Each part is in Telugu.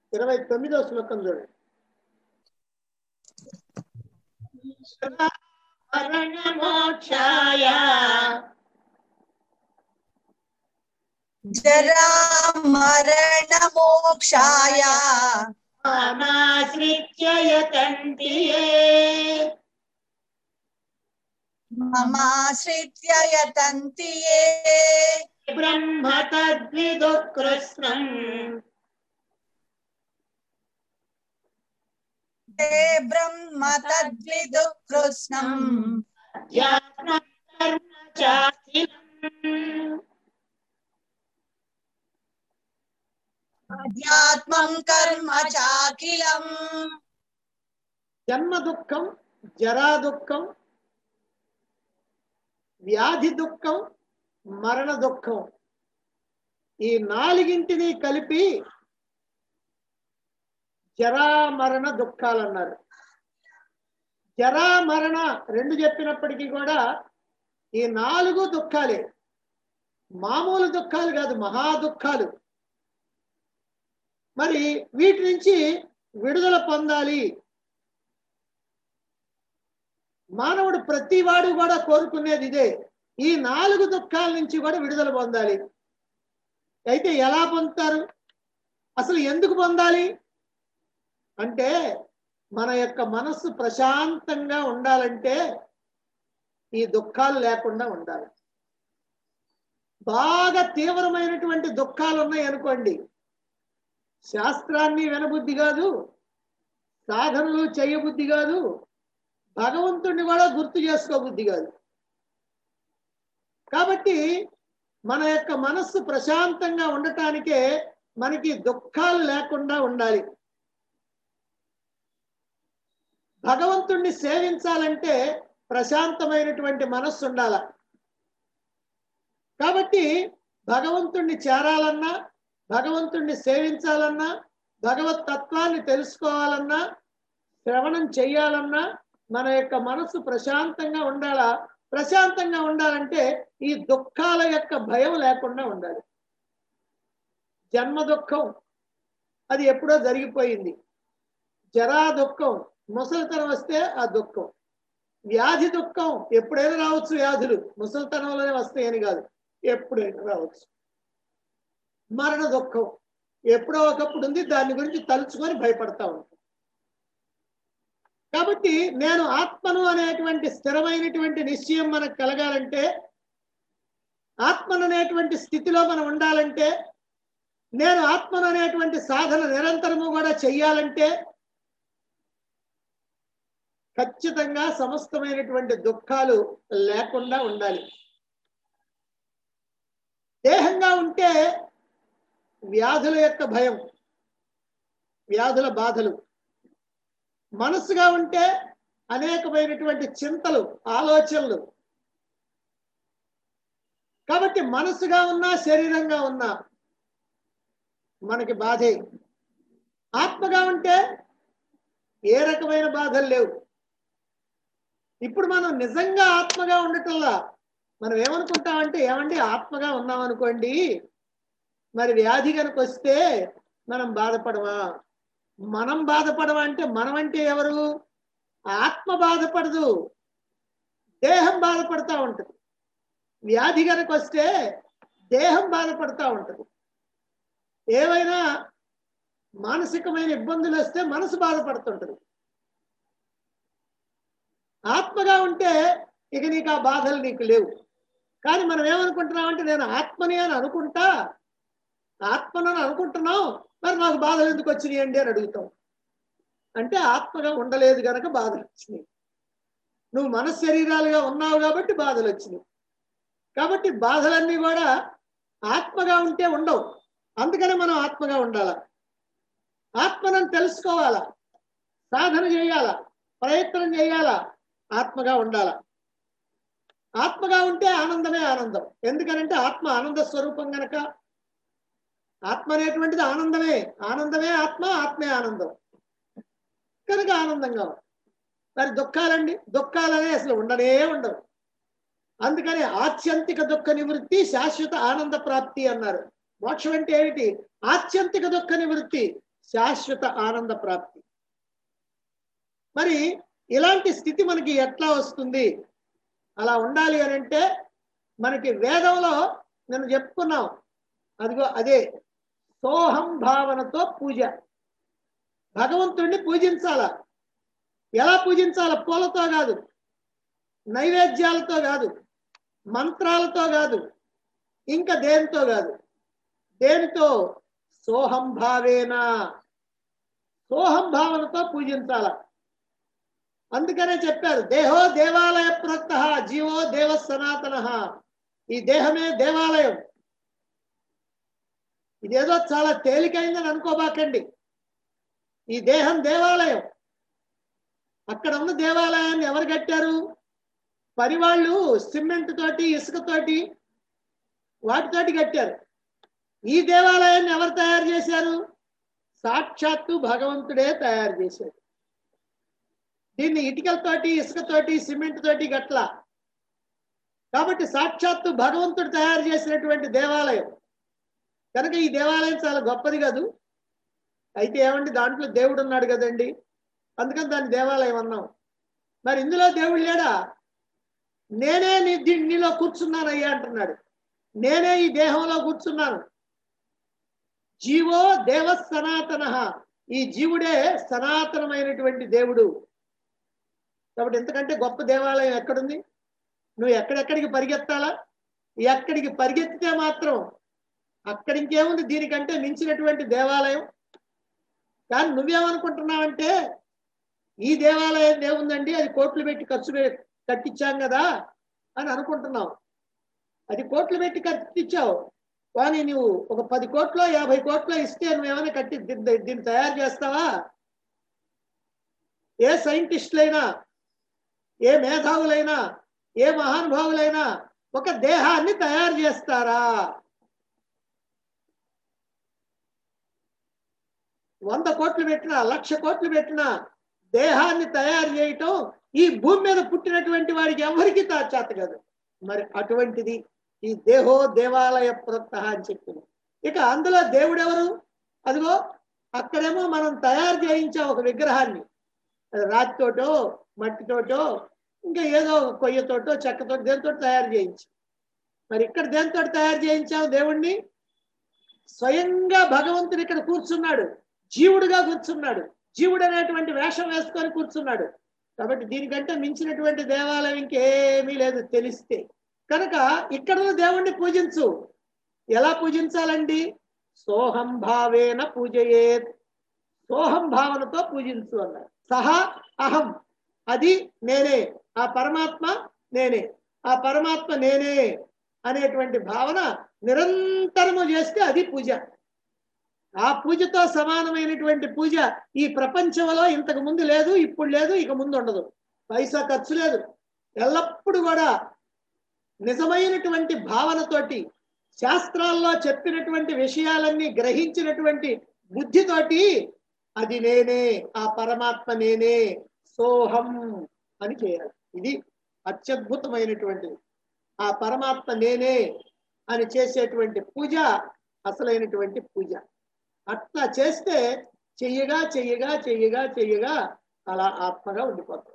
ఇరవై తొమ్మిదో శ్లోకం చూడండి మరణమోక్షాయ జరా మరణ మోక్షాయ మామాశ్రిత్య యతంతి ఏ. మమాశ్రిత్య యతంతి ఏ బ్రహ్మ తద్విదుకృష్ణం తే బ్రహ్మ తద్విదు కృష్ణం ధ్యాత్మ కర్మ చాఖిలం అధ్యాత్మం కర్మ చాఖిలం జన్మ దుఃఖం జరా దుఃఖం వ్యాధి దుఃఖం మరణ దుఃఖం ఈ నాలుగింటిని కలిపి జరా మరణ దుఃఖాలు అన్నారు జరా మరణ రెండు చెప్పినప్పటికీ కూడా ఈ నాలుగు దుఃఖాలే మామూలు దుఃఖాలు కాదు మహా దుఃఖాలు మరి వీటి నుంచి విడుదల పొందాలి మానవుడు ప్రతి వాడు కూడా కోరుకునేది ఇదే ఈ నాలుగు దుఃఖాల నుంచి కూడా విడుదల పొందాలి అయితే ఎలా పొందుతారు అసలు ఎందుకు పొందాలి అంటే మన యొక్క మనస్సు ప్రశాంతంగా ఉండాలంటే ఈ దుఃఖాలు లేకుండా ఉండాలి బాగా తీవ్రమైనటువంటి దుఃఖాలు ఉన్నాయి అనుకోండి శాస్త్రాన్ని వినబుద్ధి కాదు సాధనలు చేయబుద్ధి కాదు భగవంతుడిని కూడా గుర్తు చేసుకోబుద్ధి కాదు కాబట్టి మన యొక్క మనస్సు ప్రశాంతంగా ఉండటానికే మనకి దుఃఖాలు లేకుండా ఉండాలి భగవంతుణ్ణి సేవించాలంటే ప్రశాంతమైనటువంటి మనస్సు ఉండాల కాబట్టి భగవంతుణ్ణి చేరాలన్నా భగవంతుణ్ణి సేవించాలన్నా భగవత్ తత్వాన్ని తెలుసుకోవాలన్నా శ్రవణం చెయ్యాలన్నా మన యొక్క మనసు ప్రశాంతంగా ఉండాలా ప్రశాంతంగా ఉండాలంటే ఈ దుఃఖాల యొక్క భయం లేకుండా ఉండాలి జన్మ దుఃఖం అది ఎప్పుడో జరిగిపోయింది జరా దుఃఖం ముసలితనం వస్తే ఆ దుఃఖం వ్యాధి దుఃఖం ఎప్పుడైనా రావచ్చు వ్యాధులు ముసలితనంలోనే వస్తాయని కాదు ఎప్పుడైనా రావచ్చు మరణ దుఃఖం ఎప్పుడో ఒకప్పుడు ఉంది దాని గురించి తలుచుకొని భయపడతా ఉంటాం కాబట్టి నేను ఆత్మను అనేటువంటి స్థిరమైనటువంటి నిశ్చయం మనకు కలగాలంటే ఆత్మను అనేటువంటి స్థితిలో మనం ఉండాలంటే నేను ఆత్మను అనేటువంటి సాధన నిరంతరము కూడా చెయ్యాలంటే ఖచ్చితంగా సమస్తమైనటువంటి దుఃఖాలు లేకుండా ఉండాలి దేహంగా ఉంటే వ్యాధుల యొక్క భయం వ్యాధుల బాధలు మనసుగా ఉంటే అనేకమైనటువంటి చింతలు ఆలోచనలు కాబట్టి మనసుగా ఉన్నా శరీరంగా ఉన్నా మనకి బాధే ఆత్మగా ఉంటే ఏ రకమైన బాధలు లేవు ఇప్పుడు మనం నిజంగా ఆత్మగా ఉండటంలా మనం ఏమనుకుంటామంటే ఏమండి ఆత్మగా ఉన్నాం అనుకోండి మరి వ్యాధి కనుక వస్తే మనం బాధపడమా మనం బాధపడమా అంటే మనం అంటే ఎవరు ఆత్మ బాధపడదు దేహం బాధపడతా ఉంటుంది వ్యాధి కనుక వస్తే దేహం బాధపడతా ఉంటుంది ఏవైనా మానసికమైన ఇబ్బందులు వస్తే మనసు బాధపడుతుంటుంది ఆత్మగా ఉంటే ఇక నీకు ఆ బాధలు నీకు లేవు కానీ మనం ఏమనుకుంటున్నామంటే నేను ఆత్మని అని అనుకుంటా ఆత్మనని అనుకుంటున్నావు మరి నాకు బాధలు ఎందుకు వచ్చినాయి అండి అని అడుగుతాం అంటే ఆత్మగా ఉండలేదు గనక బాధలు వచ్చినాయి నువ్వు మన శరీరాలుగా ఉన్నావు కాబట్టి బాధలు వచ్చినాయి కాబట్టి బాధలన్నీ కూడా ఆత్మగా ఉంటే ఉండవు అందుకనే మనం ఆత్మగా ఉండాల ఆత్మనని తెలుసుకోవాలా సాధన చేయాలా ప్రయత్నం చేయాలా ఆత్మగా ఉండాలా ఆత్మగా ఉంటే ఆనందమే ఆనందం ఎందుకనంటే ఆత్మ ఆనంద స్వరూపం గనక ఆత్మ అనేటువంటిది ఆనందమే ఆనందమే ఆత్మ ఆత్మే ఆనందం కనుక ఆనందంగా ఉంది. మరి దుఃఖాలండి దుఃఖాలనే అసలు ఉండనే ఉండవు అందుకని ఆత్యంతిక దుఃఖ నివృత్తి శాశ్వత ఆనంద ప్రాప్తి అన్నారు మోక్షం అంటే ఏమిటి ఆత్యంతిక దుఃఖ నివృత్తి శాశ్వత ఆనంద ప్రాప్తి మరి ఇలాంటి స్థితి మనకి ఎట్లా వస్తుంది అలా ఉండాలి అని అంటే మనకి వేదంలో నేను చెప్పుకున్నాం అదిగో అదే సోహం భావనతో పూజ భగవంతుడిని పూజించాల ఎలా పూజించాల పూలతో కాదు నైవేద్యాలతో కాదు మంత్రాలతో కాదు ఇంకా దేనితో కాదు దేనితో సోహం భావేన సోహం భావనతో పూజించాల అందుకనే చెప్పారు దేహో దేవాలయ ప్రత్త జీవో దేవ సనాతన ఈ దేహమే దేవాలయం ఇదేదో చాలా తేలికైందని అనుకోబాకండి ఈ దేహం దేవాలయం అక్కడ ఉన్న దేవాలయాన్ని ఎవరు కట్టారు పరివాళ్ళు సిమెంట్ తోటి ఇసుకతోటి వాటితోటి కట్టారు ఈ దేవాలయాన్ని ఎవరు తయారు చేశారు సాక్షాత్తు భగవంతుడే తయారు చేశాడు దీన్ని ఇటుకలతోటి ఇసుకతోటి సిమెంట్ తోటి గట్ల కాబట్టి సాక్షాత్తు భగవంతుడు తయారు చేసినటువంటి దేవాలయం కనుక ఈ దేవాలయం చాలా గొప్పది కాదు అయితే ఏమండి దాంట్లో దేవుడు ఉన్నాడు కదండి అందుకని దాన్ని దేవాలయం అన్నాం మరి ఇందులో దేవుడు లేడా నేనే నీ దీ- నీలో కూర్చున్నాను అయ్యా అంటున్నాడు నేనే ఈ దేహంలో కూర్చున్నాను జీవో దేవ సనాతన ఈ జీవుడే సనాతనమైనటువంటి దేవుడు కాబట్టి ఎంతకంటే గొప్ప దేవాలయం ఎక్కడుంది నువ్వు ఎక్కడెక్కడికి పరిగెత్తాలా ఎక్కడికి పరిగెత్తితే మాత్రం అక్కడ ఇంకేముంది దీనికంటే మించినటువంటి దేవాలయం కానీ నువ్వేమనుకుంటున్నావంటే ఈ దేవాలయం ఏముందండి అది కోట్లు పెట్టి ఖర్చు పె- కట్టించాం కదా అని అనుకుంటున్నావు అది కోట్లు పెట్టి కట్టించావు కానీ నువ్వు ఒక పది కోట్లో యాభై కోట్లో ఇస్తే నువ్వేమైనా కట్టి దీన్ని దీన్ని తయారు చేస్తావా ఏ సైంటిస్టులైనా ఏ మేధావులైనా ఏ మహానుభావులైనా ఒక దేహాన్ని తయారు చేస్తారా వంద కోట్లు పెట్టినా లక్ష కోట్లు పెట్టినా దేహాన్ని తయారు చేయటం ఈ భూమి మీద పుట్టినటువంటి వాడికి ఎవరికి చేత కాదు మరి అటువంటిది ఈ దేహో దేవాలయ ప్రత్త అని చెప్పింది ఇక అందులో దేవుడు ఎవరు అదిగో అక్కడేమో మనం తయారు చేయించాం ఒక విగ్రహాన్ని అది రాతితోటో మట్టితోటో ఇంకా ఏదో ఒక కొయ్యతోటో చెక్కతో దేనితో తయారు చేయించాం మరి ఇక్కడ దేనితో తయారు చేయించాం దేవుణ్ణి స్వయంగా భగవంతుడు ఇక్కడ కూర్చున్నాడు జీవుడుగా కూర్చున్నాడు జీవుడు అనేటువంటి వేషం వేసుకొని కూర్చున్నాడు కాబట్టి దీనికంటే మించినటువంటి దేవాలయం ఇంకేమీ లేదు తెలిస్తే కనుక ఇక్కడ ఉన్న దేవుణ్ణి పూజించు ఎలా పూజించాలండి సోహం భావేన పూజయేత్ సోహం భావనతో పూజించు అన్నారు సహా అహం అది నేనే ఆ పరమాత్మ నేనే ఆ పరమాత్మ నేనే అనేటువంటి భావన నిరంతరము చేస్తే అది పూజ ఆ పూజతో సమానమైనటువంటి పూజ ఈ ప్రపంచంలో ఇంతకు ముందు లేదు ఇప్పుడు లేదు ఇక ముందు ఉండదు పైసా ఖర్చు లేదు ఎల్లప్పుడూ కూడా నిజమైనటువంటి భావనతోటి శాస్త్రాల్లో చెప్పినటువంటి విషయాలన్నీ గ్రహించినటువంటి బుద్ధితోటి అది నేనే ఆ పరమాత్మ నేనే సోహం అని చేయాలి ఇది అత్యద్భుతమైనటువంటిది ఆ పరమాత్మ నేనే అని చేసేటువంటి పూజ అసలైనటువంటి పూజ అట్లా చేస్తే చెయ్యగా చెయ్యగా చెయ్యగా చెయ్యగా అలా ఆత్మగా ఉండిపోతాం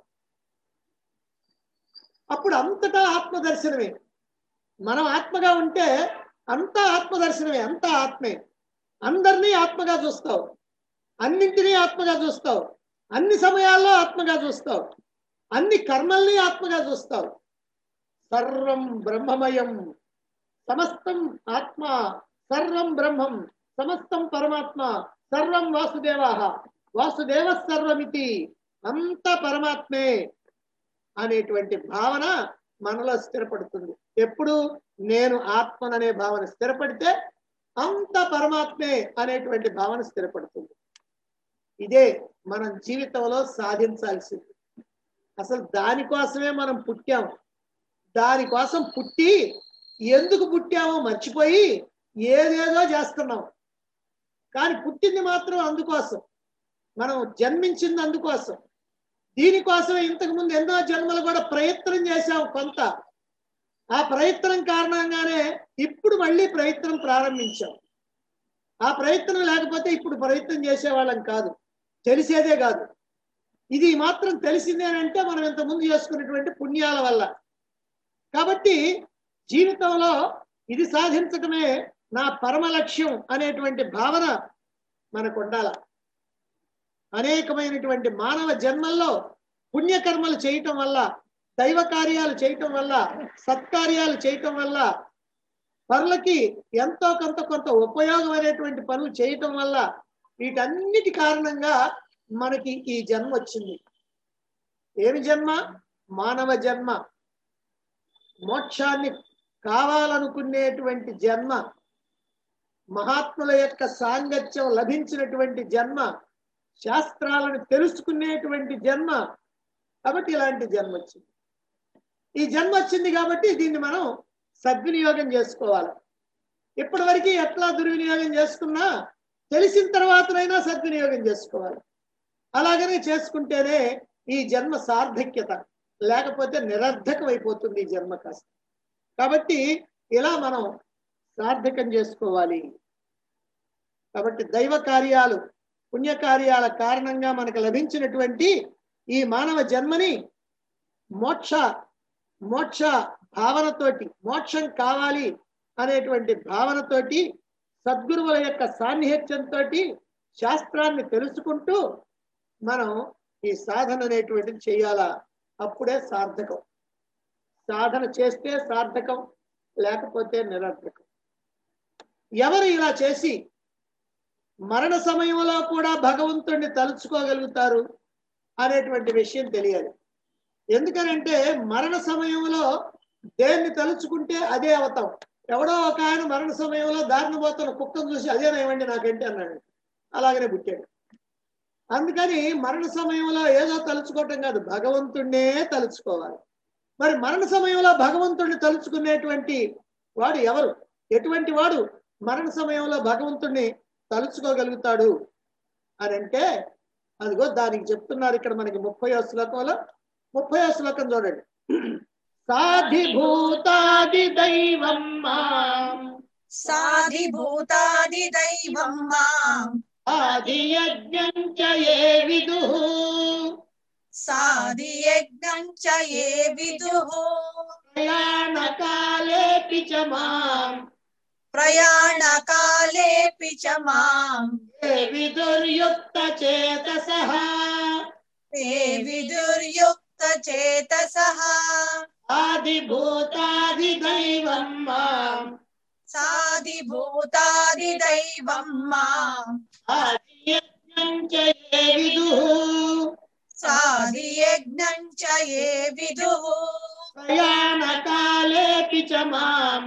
అప్పుడు అంతటా ఆత్మ దర్శనమే మనం ఆత్మగా ఉంటే అంతా ఆత్మ దర్శనమే అంతా ఆత్మే అందరినీ ఆత్మగా చూస్తావు అన్నింటినీ ఆత్మగా చూస్తావు అన్ని సమయాల్లో ఆత్మగా చూస్తావు అన్ని కర్మల్ని ఆత్మగా చూస్తావు సర్వం బ్రహ్మమయం సమస్తం ఆత్మ సర్వం బ్రహ్మం సమస్తం పరమాత్మ సర్వం వాసుదేవ వాసుదేవ సర్వమితి అంత పరమాత్మే అనేటువంటి భావన మనలో స్థిరపడుతుంది ఎప్పుడు నేను ఆత్మననే భావన స్థిరపడితే అంత పరమాత్మే అనేటువంటి భావన స్థిరపడుతుంది ఇదే మనం జీవితంలో సాధించాల్సింది అసలు దానికోసమే మనం పుట్టాము దానికోసం పుట్టి ఎందుకు పుట్టామో మర్చిపోయి ఏదేదో చేస్తున్నాం కానీ పుట్టింది మాత్రం అందుకోసం మనం జన్మించింది అందుకోసం దీనికోసం ఇంతకు ముందు ఎన్నో జన్మలు కూడా ప్రయత్నం చేశాం కొంత ఆ ప్రయత్నం కారణంగానే ఇప్పుడు మళ్ళీ ప్రయత్నం ప్రారంభించాం ఆ ప్రయత్నం లేకపోతే ఇప్పుడు ప్రయత్నం చేసేవాళ్ళం కాదు తెలిసేదే కాదు ఇది మాత్రం తెలిసిందేనంటే మనం ఇంతకుముందు చేసుకున్నటువంటి పుణ్యాల వల్ల కాబట్టి జీవితంలో ఇది సాధించటమే నా పరమ లక్ష్యం అనేటువంటి భావన మనకు ఉండాల అనేకమైనటువంటి మానవ జన్మల్లో పుణ్యకర్మలు చేయటం వల్ల దైవ కార్యాలు చేయటం వల్ల సత్కార్యాలు చేయటం వల్ల పనులకి ఎంతో కొంత కొంత ఉపయోగమైనటువంటి పనులు చేయటం వల్ల వీటన్నిటి కారణంగా మనకి ఈ జన్మ వచ్చింది ఏమి జన్మ మానవ జన్మ మోక్షాన్ని కావాలనుకునేటువంటి జన్మ మహాత్ముల యొక్క సాంగత్యం లభించినటువంటి జన్మ శాస్త్రాలను తెలుసుకునేటువంటి జన్మ కాబట్టి ఇలాంటి జన్మ వచ్చింది ఈ జన్మ వచ్చింది కాబట్టి దీన్ని మనం సద్వినియోగం చేసుకోవాలి ఇప్పటివరకు ఎట్లా దుర్వినియోగం చేసుకున్నా తెలిసిన తర్వాతనైనా సద్వినియోగం చేసుకోవాలి అలాగనే చేసుకుంటేనే ఈ జన్మ సార్థక్యత లేకపోతే నిరర్ధకం అయిపోతుంది ఈ జన్మ కాస్త కాబట్టి ఇలా మనం సార్థకం చేసుకోవాలి కాబట్టి దైవ కార్యాలు పుణ్యకార్యాల కారణంగా మనకు లభించినటువంటి ఈ మానవ జన్మని మోక్ష మోక్ష భావనతోటి మోక్షం కావాలి అనేటువంటి భావనతోటి సద్గురువుల యొక్క సాన్నిహిత్యంతో శాస్త్రాన్ని తెలుసుకుంటూ మనం ఈ సాధన అనేటువంటిది చేయాలా అప్పుడే సార్థకం సాధన చేస్తే సార్థకం లేకపోతే నిరర్థకం ఎవరు ఇలా చేసి మరణ సమయంలో కూడా భగవంతుణ్ణి తలుచుకోగలుగుతారు అనేటువంటి విషయం తెలియాలి ఎందుకనంటే మరణ సమయంలో దేన్ని తలుచుకుంటే అదే అవతాం ఎవడో ఒక ఆయన మరణ సమయంలో దారిని పోతున్న కుక్కను చూసి అదేనేమండి నాకంటే అన్నాడు అలాగనే పుట్టాడు అందుకని మరణ సమయంలో ఏదో తలుచుకోవటం కాదు భగవంతుణ్ణే తలుచుకోవాలి మరి మరణ సమయంలో భగవంతుణ్ణి తలుచుకునేటువంటి వాడు ఎవరు ఎటువంటి వాడు మరణ సమయంలో భగవంతుణ్ణి తలుచుకోగలుగుతాడు అని అంటే అదిగో దానికి చెప్తున్నారు ఇక్కడ మనకి ముప్పై శ్లోకంలో ముప్పై శ్లోకం చూడండి సాధిభూతాది దైవం మాం సాధిభూతాదిదైవం మాం ఆదియజ్ఞం చ ఏ విదు సాధియజ్ఞం చ ఏ విదుః ప్రయాణకాలేపి చ మాం ప్రయాణకాలేపి చ మాం ఏ విదుర్యుక్త చేతసః ते विदुर्युक्तचेतसः ఆదిభూతాది దైవం మాం साधिभूतादिदैवं माम् ఆదియజ్ఞం చ ఏ విదుః साधियज्ञं च ये विदुः ప్రయాణకాలేపి చ మాం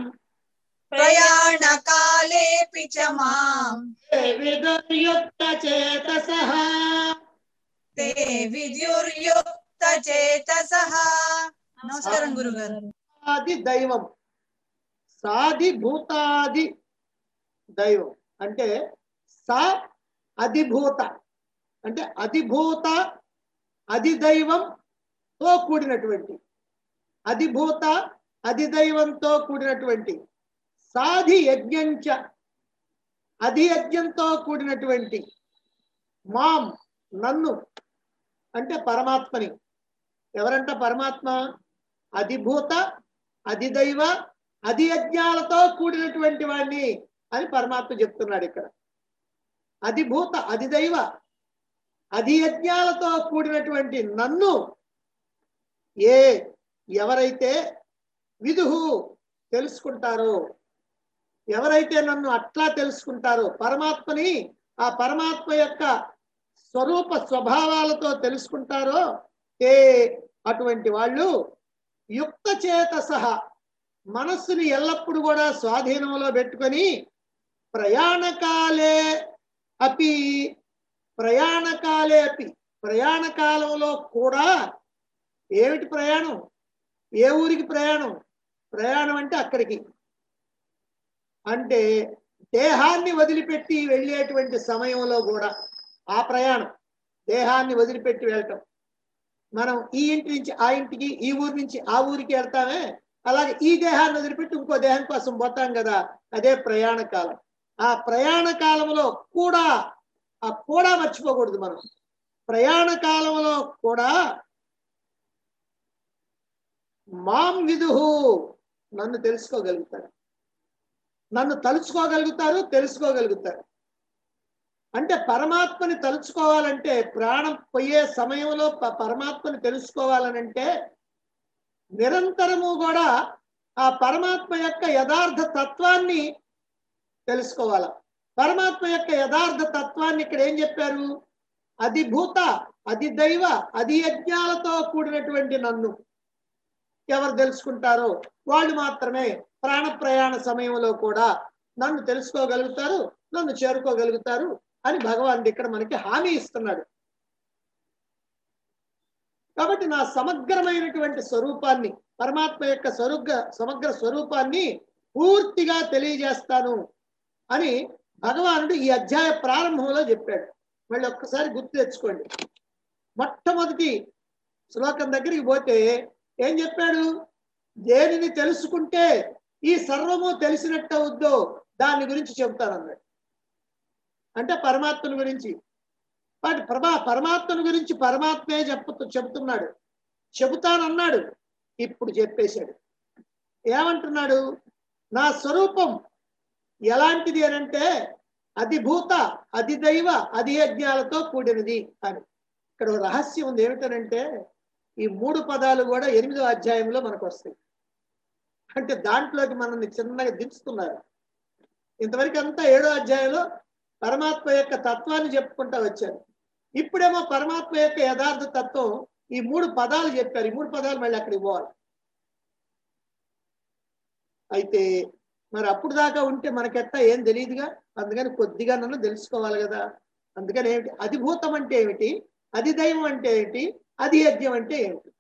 प्रयाणकालेऽपि च माम् ఏ విదుర్యుక్త చేతసః ते विद्युर्युक्तचेतसः నమస్కారం గురుగారు ఆది దైవం సాది భూతాది దైవం అంటే సా అధిభూత అంటే అధిభూత అధిదైవం తో కూడినటువంటి అధిభూత అధిదైవంతో కూడినటువంటి సాధి యజ్ఞంచ అధియజ్ఞంతో కూడినటువంటి మాం నన్ను అంటే పరమాత్మని ఎవరంట పరమాత్మ అధిభూత అధిదైవ అధియజ్ఞాలతో కూడినటువంటి వాడిని అని పరమాత్మ చెప్తున్నాడు ఇక్కడ అధిభూత అధిదైవ అధియజ్ఞాలతో కూడినటువంటి నన్ను ఏ ఎవరైతే విదుహు తెలుసుకుంటారో ఎవరైతే నన్ను అట్లా తెలుసుకుంటారో పరమాత్మని ఆ పరమాత్మ యొక్క స్వరూప స్వభావాలతో తెలుసుకుంటారో ఏ అటువంటి వాళ్ళు యుక్త చేత సహా మనస్సుని ఎల్లప్పుడూ కూడా స్వాధీనంలో పెట్టుకొని ప్రయాణకాలే అపి ప్రయాణకాలే అపి ప్రయాణ కాలంలో కూడా ఏమిటి ప్రయాణం ఏ ఊరికి ప్రయాణం ప్రయాణం అంటే అక్కడికి అంటే దేహాన్ని వదిలిపెట్టి వెళ్ళేటువంటి సమయంలో కూడా ఆ ప్రయాణం దేహాన్ని వదిలిపెట్టి వెళ్ళటం మనం ఈ ఇంటి నుంచి ఆ ఇంటికి ఈ ఊరి నుంచి ఆ ఊరికి వెళ్తామే అలాగే ఈ దేహాన్ని వదిలిపెట్టి ఇంకో దేహం కోసం పోతాం కదా అదే ప్రయాణ కాలం ఆ ప్రయాణ కాలంలో కూడా ఆ కూడా మర్చిపోకూడదు మనం ప్రయాణ కాలంలో కూడా మాం విదుహు నన్ను తెలుసుకోగలుగుతారు నన్ను తలుచుకోగలుగుతారు తెలుసుకోగలుగుతారు అంటే పరమాత్మని తలుచుకోవాలంటే ప్రాణం పోయే సమయంలో ప- పరమాత్మని తెలుసుకోవాలనంటే నిరంతరము కూడా ఆ పరమాత్మ యొక్క యథార్థ తత్వాన్ని తెలుసుకోవాల పరమాత్మ యొక్క యథార్థ తత్వాన్ని ఇక్కడ ఏం చెప్పారు అది భూత అది దైవ అది యజ్ఞాలతో కూడినటువంటి నన్ను ఎవరు తెలుసుకుంటారో వాళ్ళు మాత్రమే ప్రాణ ప్రయాణ సమయంలో కూడా నన్ను తెలుసుకోగలుగుతారు నన్ను చేరుకోగలుగుతారు అని భగవానుడు ఇక్కడ మనకి హామీ ఇస్తున్నాడు కాబట్టి నా సమగ్రమైనటువంటి స్వరూపాన్ని పరమాత్మ యొక్క స్వరుగ సమగ్ర స్వరూపాన్ని పూర్తిగా తెలియజేస్తాను అని భగవానుడు ఈ అధ్యాయ ప్రారంభంలో చెప్పాడు మళ్ళీ ఒక్కసారి గుర్తు తెచ్చుకోండి మొట్టమొదటి శ్లోకం దగ్గరికి పోతే ఏం చెప్పాడు దేనిని తెలుసుకుంటే ఈ సర్వము తెలిసినట్టు అవుద్దో దాని గురించి చెబుతానన్నాడు అంటే పరమాత్మని గురించి బట్ ప్రభా పరమాత్మని గురించి పరమాత్మే చెప్పు చెబుతున్నాడు చెబుతానన్నాడు ఇప్పుడు చెప్పేశాడు ఏమంటున్నాడు నా స్వరూపం ఎలాంటిది అని అంటే అది భూత అది దైవ అది యజ్ఞాలతో కూడినది అని ఇక్కడ ఒక రహస్యం ఉంది ఏమిటనంటే ఈ మూడు పదాలు కూడా ఎనిమిదో అధ్యాయంలో మనకు వస్తాయి అంటే దాంట్లోకి మనల్ని చిన్నగా దించుతున్నారు ఇంతవరకు అంతా ఏడో అధ్యాయంలో పరమాత్మ యొక్క తత్వాన్ని చెప్పుకుంటా వచ్చారు ఇప్పుడేమో పరమాత్మ యొక్క యథార్థ తత్వం ఈ మూడు పదాలు చెప్పారు ఈ మూడు పదాలు మళ్ళీ అక్కడికి పోవాలి అయితే మరి అప్పుడు దాకా ఉంటే మనకెట్టా ఏం తెలియదుగా అందుకని కొద్దిగా నన్ను తెలుసుకోవాలి కదా అందుకని ఏమిటి అధిభూతం అంటే ఏమిటి అది దైవం అంటే ఏమిటి అది యజ్ఞం అంటే ఏమిటి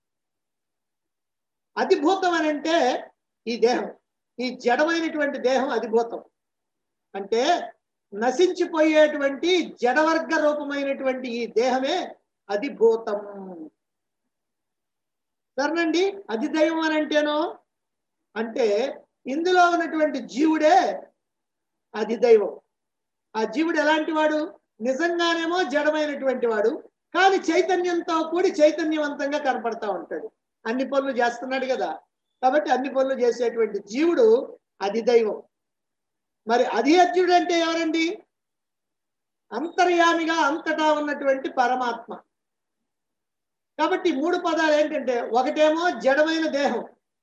అధిభూతం అని అంటే ఈ దేహం ఈ జడమైనటువంటి దేహం అధిభూతం అంటే నశించిపోయేటువంటి జడవర్గ రూపమైనటువంటి ఈ దేహమే అధిభూతం సరేనండి అది దైవం అని అంటేనో అంటే ఇందులో ఉన్నటువంటి జీవుడే అది దైవం ఆ జీవుడు ఎలాంటి వాడు నిజంగానేమో జడమైనటువంటి వాడు కానీ చైతన్యంతో కూడి చైతన్యవంతంగా కనపడతా ఉంటాడు అన్ని పనులు చేస్తున్నాడు కదా కాబట్టి అన్ని పనులు చేసేటువంటి జీవుడు అది దైవం మరి అధియజ్ఞుడు అంటే ఎవరండి అంతర్యామిగా అంతటా ఉన్నటువంటి పరమాత్మ కాబట్టి ఈ మూడు పదాలు ఏంటంటే ఒకటేమో జడమైన దేహం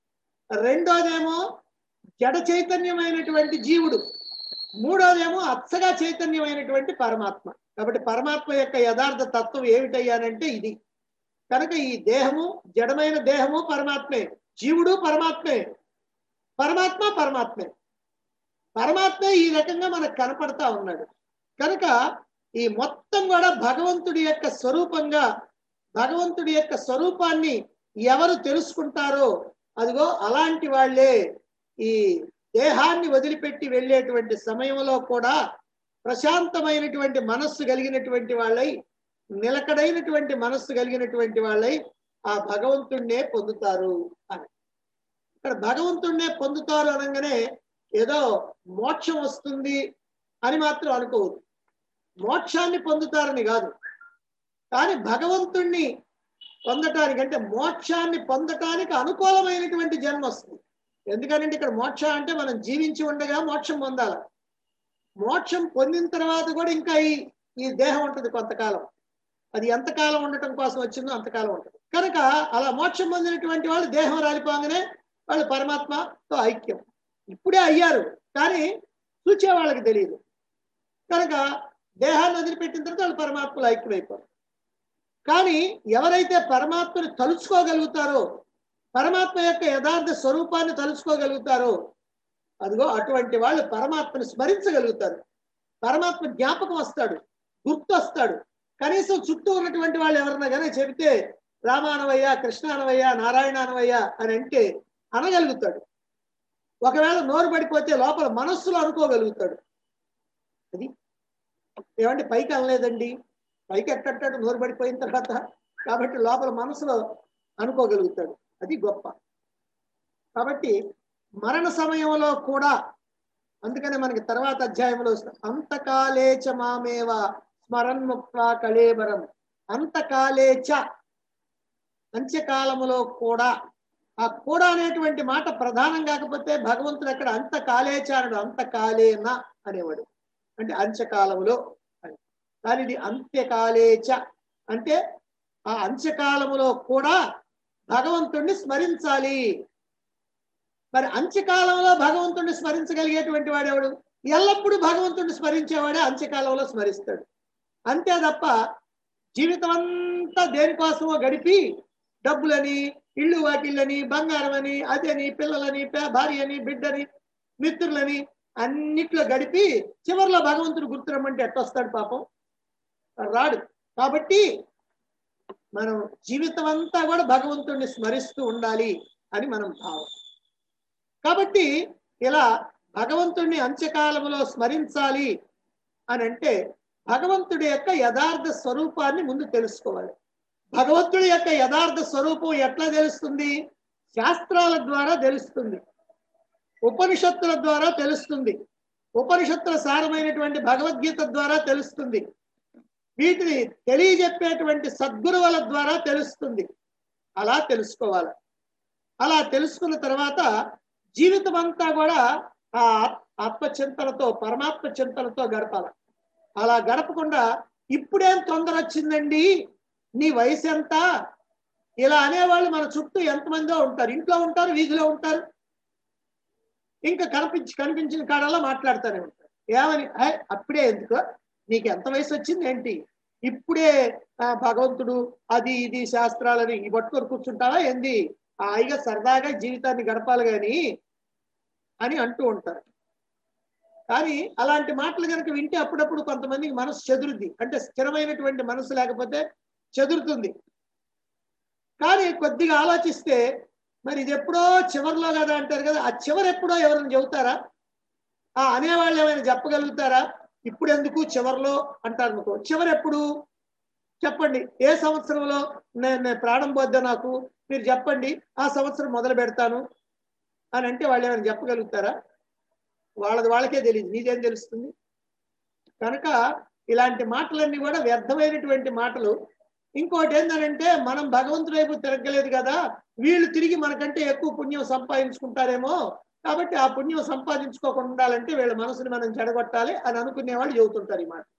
రెండోదేమో జడ చైతన్యమైనటువంటి జీవుడు మూడోదేమో అచ్చగా చైతన్యమైనటువంటి పరమాత్మ కాబట్టి పరమాత్మ యొక్క యథార్థ తత్వం ఏమిటయ్యానంటే ఇది కనుక ఈ దేహము జడమైన దేహము పరమాత్మే జీవుడు పరమాత్మే పరమాత్మ పరమాత్మే పరమాత్మే ఈ రకంగా మనకు కనపడతా ఉన్నాడు కనుక ఈ మొత్తం కూడా భగవంతుడి యొక్క స్వరూపంగా భగవంతుడి యొక్క స్వరూపాన్ని ఎవరు తెలుసుకుంటారో అదిగో అలాంటి వాళ్ళే ఈ దేహాన్ని వదిలిపెట్టి వెళ్ళేటువంటి సమయంలో కూడా ప్రశాంతమైనటువంటి మనస్సు కలిగినటువంటి వాళ్ళై నిలకడైనటువంటి మనస్సు కలిగినటువంటి వాళ్ళై ఆ భగవంతుణ్ణే పొందుతారు అని ఇక్కడ భగవంతుణ్ణే పొందుతారు అనగానే ఏదో మోక్షం వస్తుంది అని మాత్రం అనుకోవద్దు మోక్షాన్ని పొందుతారని కాదు కానీ భగవంతుణ్ణి పొందటానికి అంటే మోక్షాన్ని పొందటానికి అనుకూలమైనటువంటి జన్మ వస్తుంది ఎందుకంటే ఇక్కడ మోక్ష అంటే మనం జీవించి ఉండగా మోక్షం పొందాలి మోక్షం పొందిన తర్వాత కూడా ఇంకా ఈ ఈ దేహం ఉంటుంది కొంతకాలం అది ఎంతకాలం ఉండటం కోసం వచ్చిందో అంతకాలం ఉంటుంది కనుక అలా మోక్షం పొందినటువంటి వాళ్ళు దేహం రాలిపోగానే వాళ్ళు పరమాత్మతో ఐక్యం ఇప్పుడే అయ్యారు కానీ చూచే వాళ్ళకి తెలియదు కనుక దేహాన్ని వదిలిపెట్టిన తర్వాత వాళ్ళు పరమాత్మలో ఐక్యమైపోరు కానీ ఎవరైతే పరమాత్మని తలుచుకోగలుగుతారో పరమాత్మ యొక్క యథార్థ స్వరూపాన్ని తలుచుకోగలుగుతారో అదిగో అటువంటి వాళ్ళు పరమాత్మని స్మరించగలుగుతారు పరమాత్మ జ్ఞాపకం వస్తాడు గుర్తు వస్తాడు కనీసం చుట్టూ ఉన్నటువంటి వాళ్ళు ఎవరన్నా కానీ చెబితే రామానవయ్య కృష్ణానవయ్య నారాయణానవయ్య అని అంటే అనగలుగుతాడు ఒకవేళ నోరు పడిపోతే లోపల మనస్సులో అనుకోగలుగుతాడు అది ఏమంటే పైకి అనలేదండి పైకి ఎట్టట్టాడు నోరు పడిపోయిన తర్వాత కాబట్టి లోపల మనసులో అనుకోగలుగుతాడు అది గొప్ప కాబట్టి మరణ సమయంలో కూడా అందుకనే మనకి తర్వాత అధ్యాయంలో వస్తుంది అంతకాలేచ మామేవ స్మరన్ముక్త కళేబరం అంతకాలేచ అంత్యకాలములో కూడా ఆ కూడా అనేటువంటి మాట ప్రధానం కాకపోతే భగవంతుడు అక్కడ అంత కాలేచానుడు అంత కాలేన అనేవాడు అంటే అంత్యకాలములో అని కానీ ఇది అంత్యకాలేచ అంటే ఆ అంత్యకాలములో కూడా భగవంతుణ్ణి స్మరించాలి మరి అంత్యకాలంలో భగవంతుణ్ణి స్మరించగలిగేటువంటి వాడెవడు ఎల్లప్పుడూ భగవంతుణ్ణి స్మరించేవాడే అంత్యకాలంలో స్మరిస్తాడు అంతే తప్ప జీవితం అంతా దేనికోసమో గడిపి డబ్బులని ఇళ్ళు వాకిళ్ళని బంగారం అని అదని పిల్లలని పే- భార్య అని బిడ్డని మిత్రులని అన్నిట్లో గడిపి చివరిలో భగవంతుడు గుర్తురమ్మంటే ఎట్టొస్తాడు పాపం రాడు కాబట్టి మనం జీవితం అంతా కూడా భగవంతుడిని స్మరిస్తూ ఉండాలి అని మనం భావం కాబట్టి ఇలా భగవంతుడిని అంత్యకాలంలో స్మరించాలి అని అంటే భగవంతుడి యొక్క యథార్థ స్వరూపాన్ని ముందు తెలుసుకోవాలి భగవంతుడి యొక్క యథార్థ స్వరూపం ఎట్లా తెలుస్తుంది శాస్త్రాల ద్వారా తెలుస్తుంది ఉపనిషత్తుల ద్వారా తెలుస్తుంది ఉపనిషత్తుల సారమైనటువంటి భగవద్గీత ద్వారా తెలుస్తుంది వీటిని తెలియజెప్పేటువంటి సద్గురువుల ద్వారా తెలుస్తుంది అలా తెలుసుకోవాలి అలా తెలుసుకున్న తర్వాత జీవితం అంతా కూడా ఆ ఆత్మచింతనతో పరమాత్మ చింతనతో గడపాలి అలా గడపకుండా ఇప్పుడేం తొందర వచ్చిందండి నీ వయసు ఎంత ఇలా అనేవాళ్ళు మన చుట్టూ ఎంతమందో ఉంటారు ఇంట్లో ఉంటారు వీధిలో ఉంటారు ఇంకా కనిపించి కనిపించిన కాడల్లో మాట్లాడుతూనే ఉంటారు ఏమని "హే, అప్పుడే ఎందుకు నీకు ఎంత వయసు వచ్చింది ఏంటి ఇప్పుడే ఆ, భగవంతుడు అది ఇది శాస్త్రాలని ఈ పట్టుకొని కూర్చుంటావా ఏంది హాయిగా సరదాగా జీవితాన్ని గడపాలి కానీ అని అంటూ ఉంటారు కానీ అలాంటి మాటలు కనుక వింటే అప్పుడప్పుడు కొంతమందికి మనసు చెదురుద్ది అంటే స్థిరమైనటువంటి మనసు లేకపోతే చెదురుతుంది కానీ కొద్దిగా ఆలోచిస్తే మరి ఇది ఎప్పుడో చివరిలో కదా అంటారు కదా ఆ చివరి ఎప్పుడో ఎవరైనా చెబుతారా ఆ అనేవాళ్ళు ఏమైనా చెప్పగలుగుతారా ఇప్పుడు ఎందుకు చివరిలో అంటారు అనుకో చివరి ఎప్పుడు చెప్పండి ఏ సంవత్సరంలో నేను నేను ప్రాణం పోద్దా నాకు మీరు చెప్పండి ఆ సంవత్సరం మొదలు పెడతాను అని అంటే వాళ్ళు ఏమైనా చెప్పగలుగుతారా వాళ్ళది వాళ్ళకే తెలియదు నీదేం తెలుస్తుంది కనుక ఇలాంటి మాటలన్నీ కూడా వ్యర్థమైనటువంటి మాటలు ఇంకోటి ఏంటంటే మనం భగవంతుడి వైపు తిరగలేదు కదా వీళ్ళు తిరిగి మనకంటే ఎక్కువ పుణ్యం సంపాదించుకుంటారేమో కాబట్టి ఆ పుణ్యం సంపాదించుకోకుండా ఉండాలంటే వీళ్ళ మనసుని మనం చెడగొట్టాలి అని అనుకునే వాళ్ళు చెబుతుంటారు ఈ మాట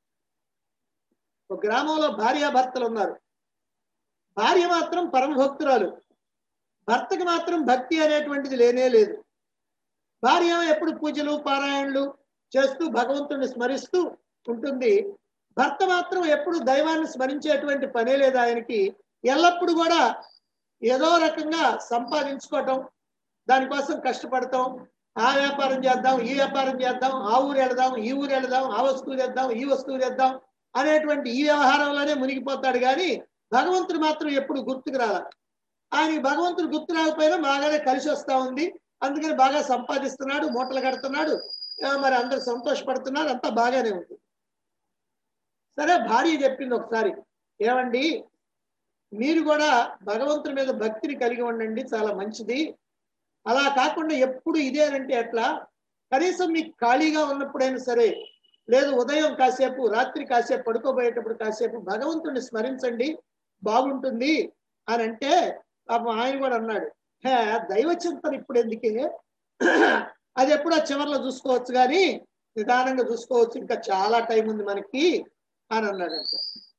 ఒక గ్రామంలో భార్యాభర్తలు ఉన్నారు భార్య మాత్రం పరమభక్తురాలు భర్తకి మాత్రం భక్తి అనేటువంటిది లేనే లేదు భార్య ఎప్పుడు పూజలు పారాయణలు చేస్తూ భగవంతుడిని స్మరిస్తూ ఉంటుంది భర్త మాత్రం ఎప్పుడు దైవాన్ని స్మరించేటువంటి పనే లేదు ఆయనకి ఎల్లప్పుడూ కూడా ఏదో రకంగా సంపాదించుకోవటం దానికోసం కష్టపడతాం ఆ వ్యాపారం చేద్దాం ఈ వ్యాపారం చేద్దాం ఆ ఊరు వెళదాం ఈ ఊరు వెళదాం ఆ వస్తువు తెద్దాం ఈ వస్తువు తెద్దాం అనేటువంటి ఈ వ్యవహారంలోనే మునిగిపోతాడు కానీ భగవంతుడు మాత్రం ఎప్పుడు గుర్తుకు రాల ఆయన భగవంతుడు గుర్తు రాకపోయినా బాగానే కలిసి వస్తా ఉంది అందుకని బాగా సంపాదిస్తున్నాడు మూటలు కడుతున్నాడు ఆ, మరి అందరు సంతోషపడుతున్నారు అంతా బాగానే ఉంది సరే భార్య చెప్పింది ఒకసారి ఏమండి మీరు కూడా భగవంతుడి మీద భక్తిని కలిగి ఉండండి చాలా మంచిది అలా కాకుండా ఎప్పుడు ఇదేనంటే ఎట్లా కనీసం మీకు ఖాళీగా ఉన్నప్పుడైనా సరే లేదు ఉదయం కాసేపు రాత్రి కాసేపు పడుకోబోయేటప్పుడు కాసేపు భగవంతుడిని స్మరించండి బాగుంటుంది అని అంటే పాపం ఆయన కూడా అన్నాడు హే దైవ చింతన ఇప్పుడు ఎందుకే అది ఎప్పుడో చివరిలో చూసుకోవచ్చు కానీ నిదానంగా చూసుకోవచ్చు ఇంకా చాలా టైం ఉంది మనకి అని అన్నాడంట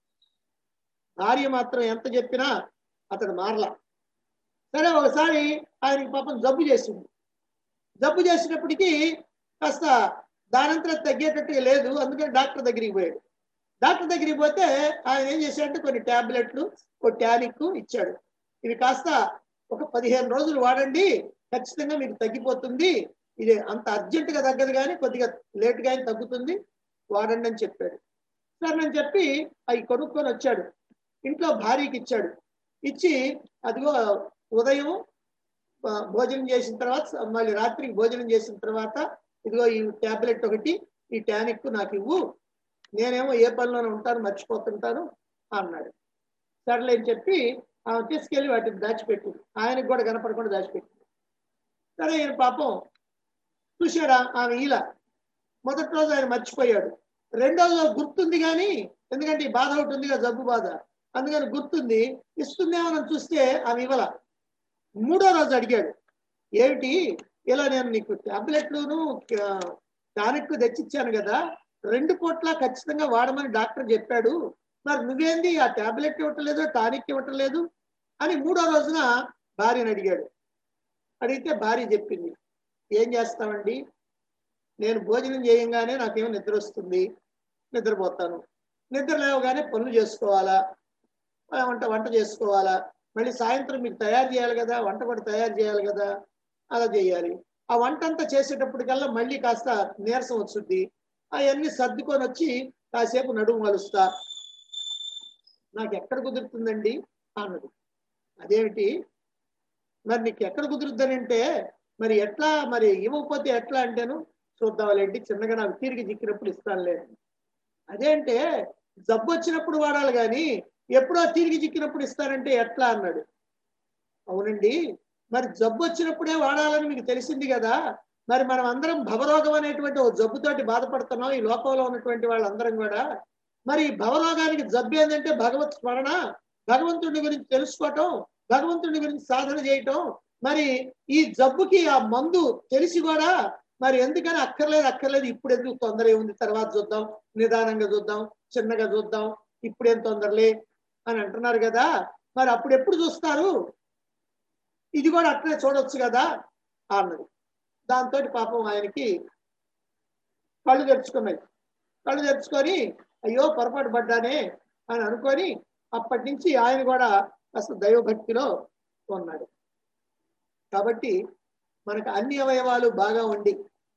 భార్య మాత్రం ఎంత చెప్పినా అతడు మారలా సరే ఒకసారి ఆయనకి పాపం జబ్బు చేసింది జబ్బు చేసినప్పటికీ కాస్త దానంతరం తగ్గేటట్టుగా లేదు అందుకని డాక్టర్ దగ్గరికి పోయాడు డాక్టర్ దగ్గరికి పోతే ఆయన ఏం చేశాడంటే కొన్ని టాబ్లెట్లు ఒక టానిక్ ఇచ్చాడు ఇవి కాస్త ఒక పదిహేను రోజులు వాడండి ఖచ్చితంగా మీకు తగ్గిపోతుంది ఇది అంత అర్జెంటుగా తగ్గదు కానీ కొద్దిగా లేట్గా అయినా తగ్గుతుంది వాడండి అని చెప్పాడు సరే అని చెప్పి అవి కొనుక్కొని వచ్చాడు ఇంట్లో భార్యకి ఇచ్చాడు ఇచ్చి అదిగో ఉదయం ఆ, భోజనం చేసిన తర్వాత మళ్ళీ రాత్రికి భోజనం చేసిన తర్వాత ఇదిగో ఈ టాబ్లెట్ ఒకటి ఈ టానిక్ నాకు ఇవ్వు నేనేమో ఏ పనిలోనే ఉంటాను మర్చిపోతుంటాను అన్నాడు సర్లే అని చెప్పి ఆమె తీసుకెళ్ళి వాటిని దాచిపెట్టింది ఆయనకు కూడా కనపడకుండా దాచిపెట్టింది సరే ఈయన పాపం చూశాడా ఆమె ఈల మొదటి రోజు ఆయన మర్చిపోయాడు రెండో రోజు గుర్తుంది కానీ ఎందుకంటే ఈ బాధ ఒకటి ఉంది కదా జబ్బు బాధ అందుకని గుర్తుంది ఇస్తుందేమో అని చూస్తే ఆమె ఇవ్వల మూడో రోజు అడిగాడు ఏమిటి ఇలా నేను నీకు టాబ్లెట్లును టానిక్ తెచ్చిచ్చాను కదా రెండు పూట్ల ఖచ్చితంగా వాడమని డాక్టర్ చెప్పాడు మరి నువ్వేంది ఆ టాబ్లెట్ ఇవ్వటం లేదు టానిక్ ఇవ్వటం లేదు అని మూడో రోజున భార్యను అడిగాడు అడిగితే భార్య చెప్పింది ఏం చేస్తామండి నేను భోజనం చేయంగానే నాకేమో నిద్ర వస్తుంది నిద్రపోతాను నిద్ర లేవగానే పనులు చేసుకోవాలా వంట వంట చేసుకోవాలా మళ్ళీ సాయంత్రం మీకు తయారు చేయాలి కదా వంట కూడా తయారు చేయాలి కదా అలా చేయాలి ఆ వంట అంతా చేసేటప్పటికల్లా మళ్ళీ కాస్త నీరసం వచ్చుద్ది అవన్నీ సర్దుకొని వచ్చి కాసేపు నడుము వలుస్తా నాకు ఎక్కడ కుదురుతుందండి అన్నది అదేమిటి మరి నీకు ఎక్కడ కుదురుద్దనంటే మరి ఎట్లా మరి ఇవ్వకపోతే ఎట్లా అంటేను చూద్దాంలేంటి చిన్నగా నాకు తిరిగి చిక్కినప్పుడు ఇస్తానులే అదేంటే జబ్బు వచ్చినప్పుడు వాడాలి కానీ ఎప్పుడో తిరిగి చిక్కినప్పుడు ఇస్తానంటే ఎట్లా అన్నాడు అవునండి మరి జబ్బు వచ్చినప్పుడే వాడాలని మీకు తెలిసింది కదా మరి మనం అందరం భవరోగం అనేటువంటి ఓ జబ్బుతోటి బాధపడుతున్నాం ఈ లోకంలో ఉన్నటువంటి వాళ్ళందరం కూడా మరి ఈ భవరోగానికి జబ్బు ఏంటంటే భగవత్ స్మరణ భగవంతుడి గురించి తెలుసుకోవటం భగవంతుడి గురించి సాధన చేయటం మరి ఈ జబ్బుకి ఆ మందు తెలిసి కూడా మరి ఎందుకని అక్కర్లేదు అక్కర్లేదు ఇప్పుడు ఎందుకు తొందర ఏముంది తర్వాత చూద్దాం నిదానంగా చూద్దాం చిన్నగా చూద్దాం ఇప్పుడేం తొందరలే అని అంటున్నారు కదా మరి అప్పుడు ఎప్పుడు చూస్తారు ఇది కూడా అట్లే చూడొచ్చు కదా అన్నది దాంతో పాపం ఆయనకి కళ్ళు తెరుచుకున్నాయి కళ్ళు తెరుచుకొని అయ్యో పొరపాటు పడ్డానే అని అనుకొని అప్పటి నుంచి ఆయన కూడా అసలు దైవభక్తిలో ఉన్నాడు కాబట్టి మనకు అన్ని అవయవాలు బాగా ఉండి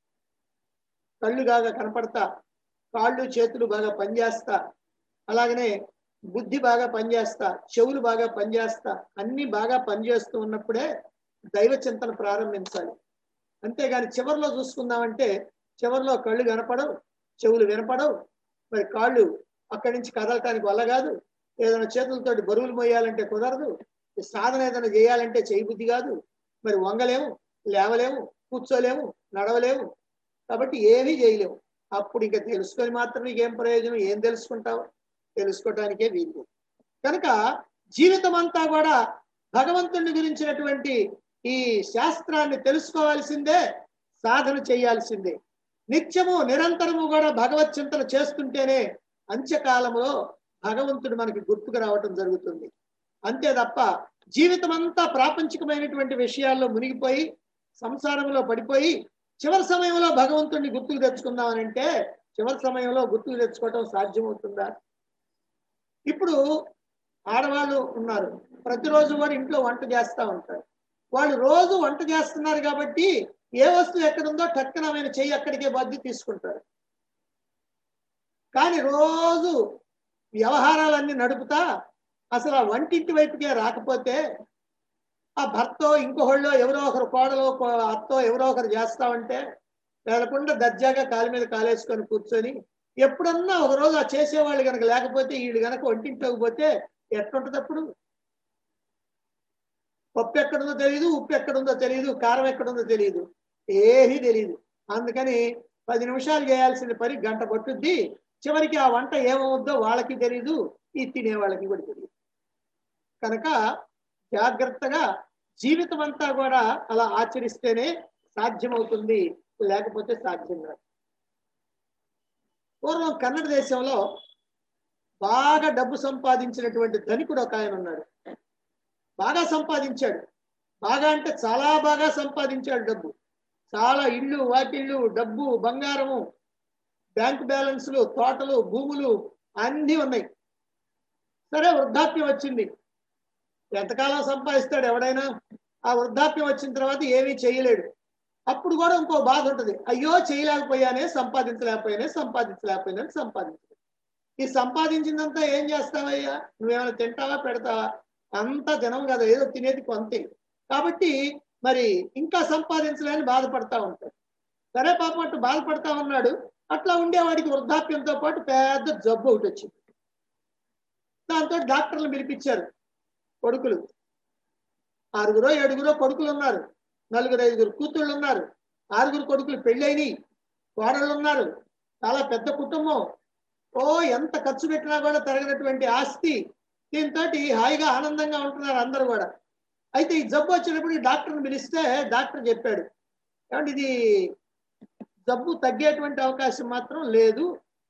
కళ్ళు బాగా కనపడతా కాళ్ళు చేతులు బాగా పనిచేస్తా అలాగనే బుద్ధి బాగా పనిచేస్తా చెవులు బాగా పనిచేస్తా అన్ని బాగా పనిచేస్తూ ఉన్నప్పుడే దైవ చింతన ప్రారంభించాలి అంతేగాని చివరిలో చూసుకుందామంటే చివరిలో కళ్ళు కనపడవు చెవులు వినపడవు మరి కాళ్ళు అక్కడి నుంచి కదలటానికి వల్ల కాదు ఏదైనా చేతులతోటి బరువులు మోయాలంటే కుదరదు ఈ సాధన ఏదైనా చేయాలంటే చేయి బుద్ధి కాదు మరి వంగలేము లేవలేము కూర్చోలేము నడవలేము కాబట్టి ఏమీ చేయలేము అప్పుడు ఇంకా తెలుసుకొని మాత్రం నీకేం ప్రయోజనం ఏం తెలుసుకుంటావు తెలుసుకోవటానికే వీలు కనుక జీవితం అంతా కూడా భగవంతుని గురించినటువంటి ఈ శాస్త్రాన్ని తెలుసుకోవాల్సిందే సాధన చేయాల్సిందే నిత్యము నిరంతరము కూడా భగవత్ చింతన చేస్తుంటేనే అంత్యకాలంలో భగవంతుడు మనకి గుర్తుకు రావటం జరుగుతుంది అంతే తప్ప జీవితం అంతా ప్రాపంచికమైనటువంటి విషయాల్లో మునిగిపోయి సంసారంలో పడిపోయి చివరి సమయంలో భగవంతుడిని గుర్తుకు తెచ్చుకుందామని అంటే చివరి సమయంలో గుర్తుకు తెచ్చుకోవటం సాధ్యమవుతుందా ఇప్పుడు ఆడవాళ్ళు ఉన్నారు ప్రతిరోజు కూడా ఇంట్లో వంట చేస్తూ ఉంటారు వాళ్ళు రోజు వంట చేస్తున్నారు కాబట్టి ఏ వస్తువు ఎక్కడుందో టక్కన ఆయన చెయ్యి అక్కడికే బాధ్యత తీసుకుంటారు కానీ రోజు వ్యవహారాలన్నీ నడుపుతా అసలు ఆ వంటింటి వైపుకే రాకపోతే ఆ భర్తో ఇంకొకళ్ళు ఎవరో ఒకరు కోడలో అత్తో ఎవరో ఒకరు చేస్తామంటే వెళ్లకుండా దర్జాగా కాలు మీద కాలేసుకొని కూర్చొని ఎప్పుడన్నా ఒక రోజు ఆ చేసేవాళ్ళు కనుక లేకపోతే వీళ్ళు కనుక వంటింట్లోకి పోతే ఎట్లుంటది అప్పుడు పప్పు ఎక్కడుందో తెలియదు ఉప్పు ఎక్కడుందో తెలియదు కారం ఎక్కడుందో తెలియదు ఏమీ తెలియదు అందుకని పది నిమిషాలు చేయాల్సిన పని గంట పట్టుద్ది చివరికి ఆ వంట ఏమవుద్దో వాళ్ళకి తెలియదు ఈ తినే వాళ్ళకి కూడా తెలియదు కనుక జాగ్రత్తగా జీవితం అంతా కూడా అలా ఆచరిస్తేనే సాధ్యమవుతుంది లేకపోతే సాధ్యం కాదు పూర్వం కన్నడ దేశంలో బాగా డబ్బు సంపాదించినటువంటి ధనికుడు ఒక ఆయన ఉన్నాడు బాగా సంపాదించాడు బాగా అంటే చాలా బాగా సంపాదించాడు డబ్బు చాలా ఇళ్ళు వాకిళ్ళు డబ్బు బంగారము బ్యాంక్ బ్యాలెన్స్లు తోటలు భూములు అన్నీ ఉన్నాయి సరే వృద్ధాప్యం వచ్చింది ఎంతకాలం సంపాదిస్తాడు ఎవడైనా ఆ వృద్ధాప్యం వచ్చిన తర్వాత ఏమీ చేయలేడు అప్పుడు కూడా ఇంకో బాధ ఉంటుంది అయ్యో చేయలేకపోయానే సంపాదించలేకపోయానే సంపాదించలేకపోయానే సంపాదించలేదు ఈ సంపాదించిందంతా ఏం చేస్తావయ్యా నువ్వేమైనా తింటావా పెడతావా అంతా తినం కదా ఏదో తినేది కొంతే కాబట్టి మరి ఇంకా సంపాదించలేని బాధపడతా ఉంటాడు సరే పాపం అటు బాధపడతా ఉన్నాడు అట్లా ఉండేవాడికి వృద్ధాప్యంతో పాటు పెద్ద జబ్బు ఒకటి వచ్చింది దాంతో డాక్టర్లు పిలిపించారు కొడుకులు ఆరుగురో ఏడుగురో కొడుకులు ఉన్నారు నలుగురు ఐదుగురు కూతుళ్ళు ఉన్నారు ఆరుగురు కొడుకులు పెళ్ళైనవి కోడళ్ళు ఉన్నారు చాలా పెద్ద కుటుంబం ఓ ఎంత ఖర్చు పెట్టినా కూడా తరగనటువంటి ఆస్తి దీంతో హాయిగా ఆనందంగా ఉంటున్నారు అందరూ కూడా అయితే ఈ జబ్బు వచ్చినప్పుడు ఈ డాక్టర్ని పిలిస్తే డాక్టర్ చెప్పాడు ఏమంటే ఇది జబ్బు తగ్గేటువంటి అవకాశం మాత్రం లేదు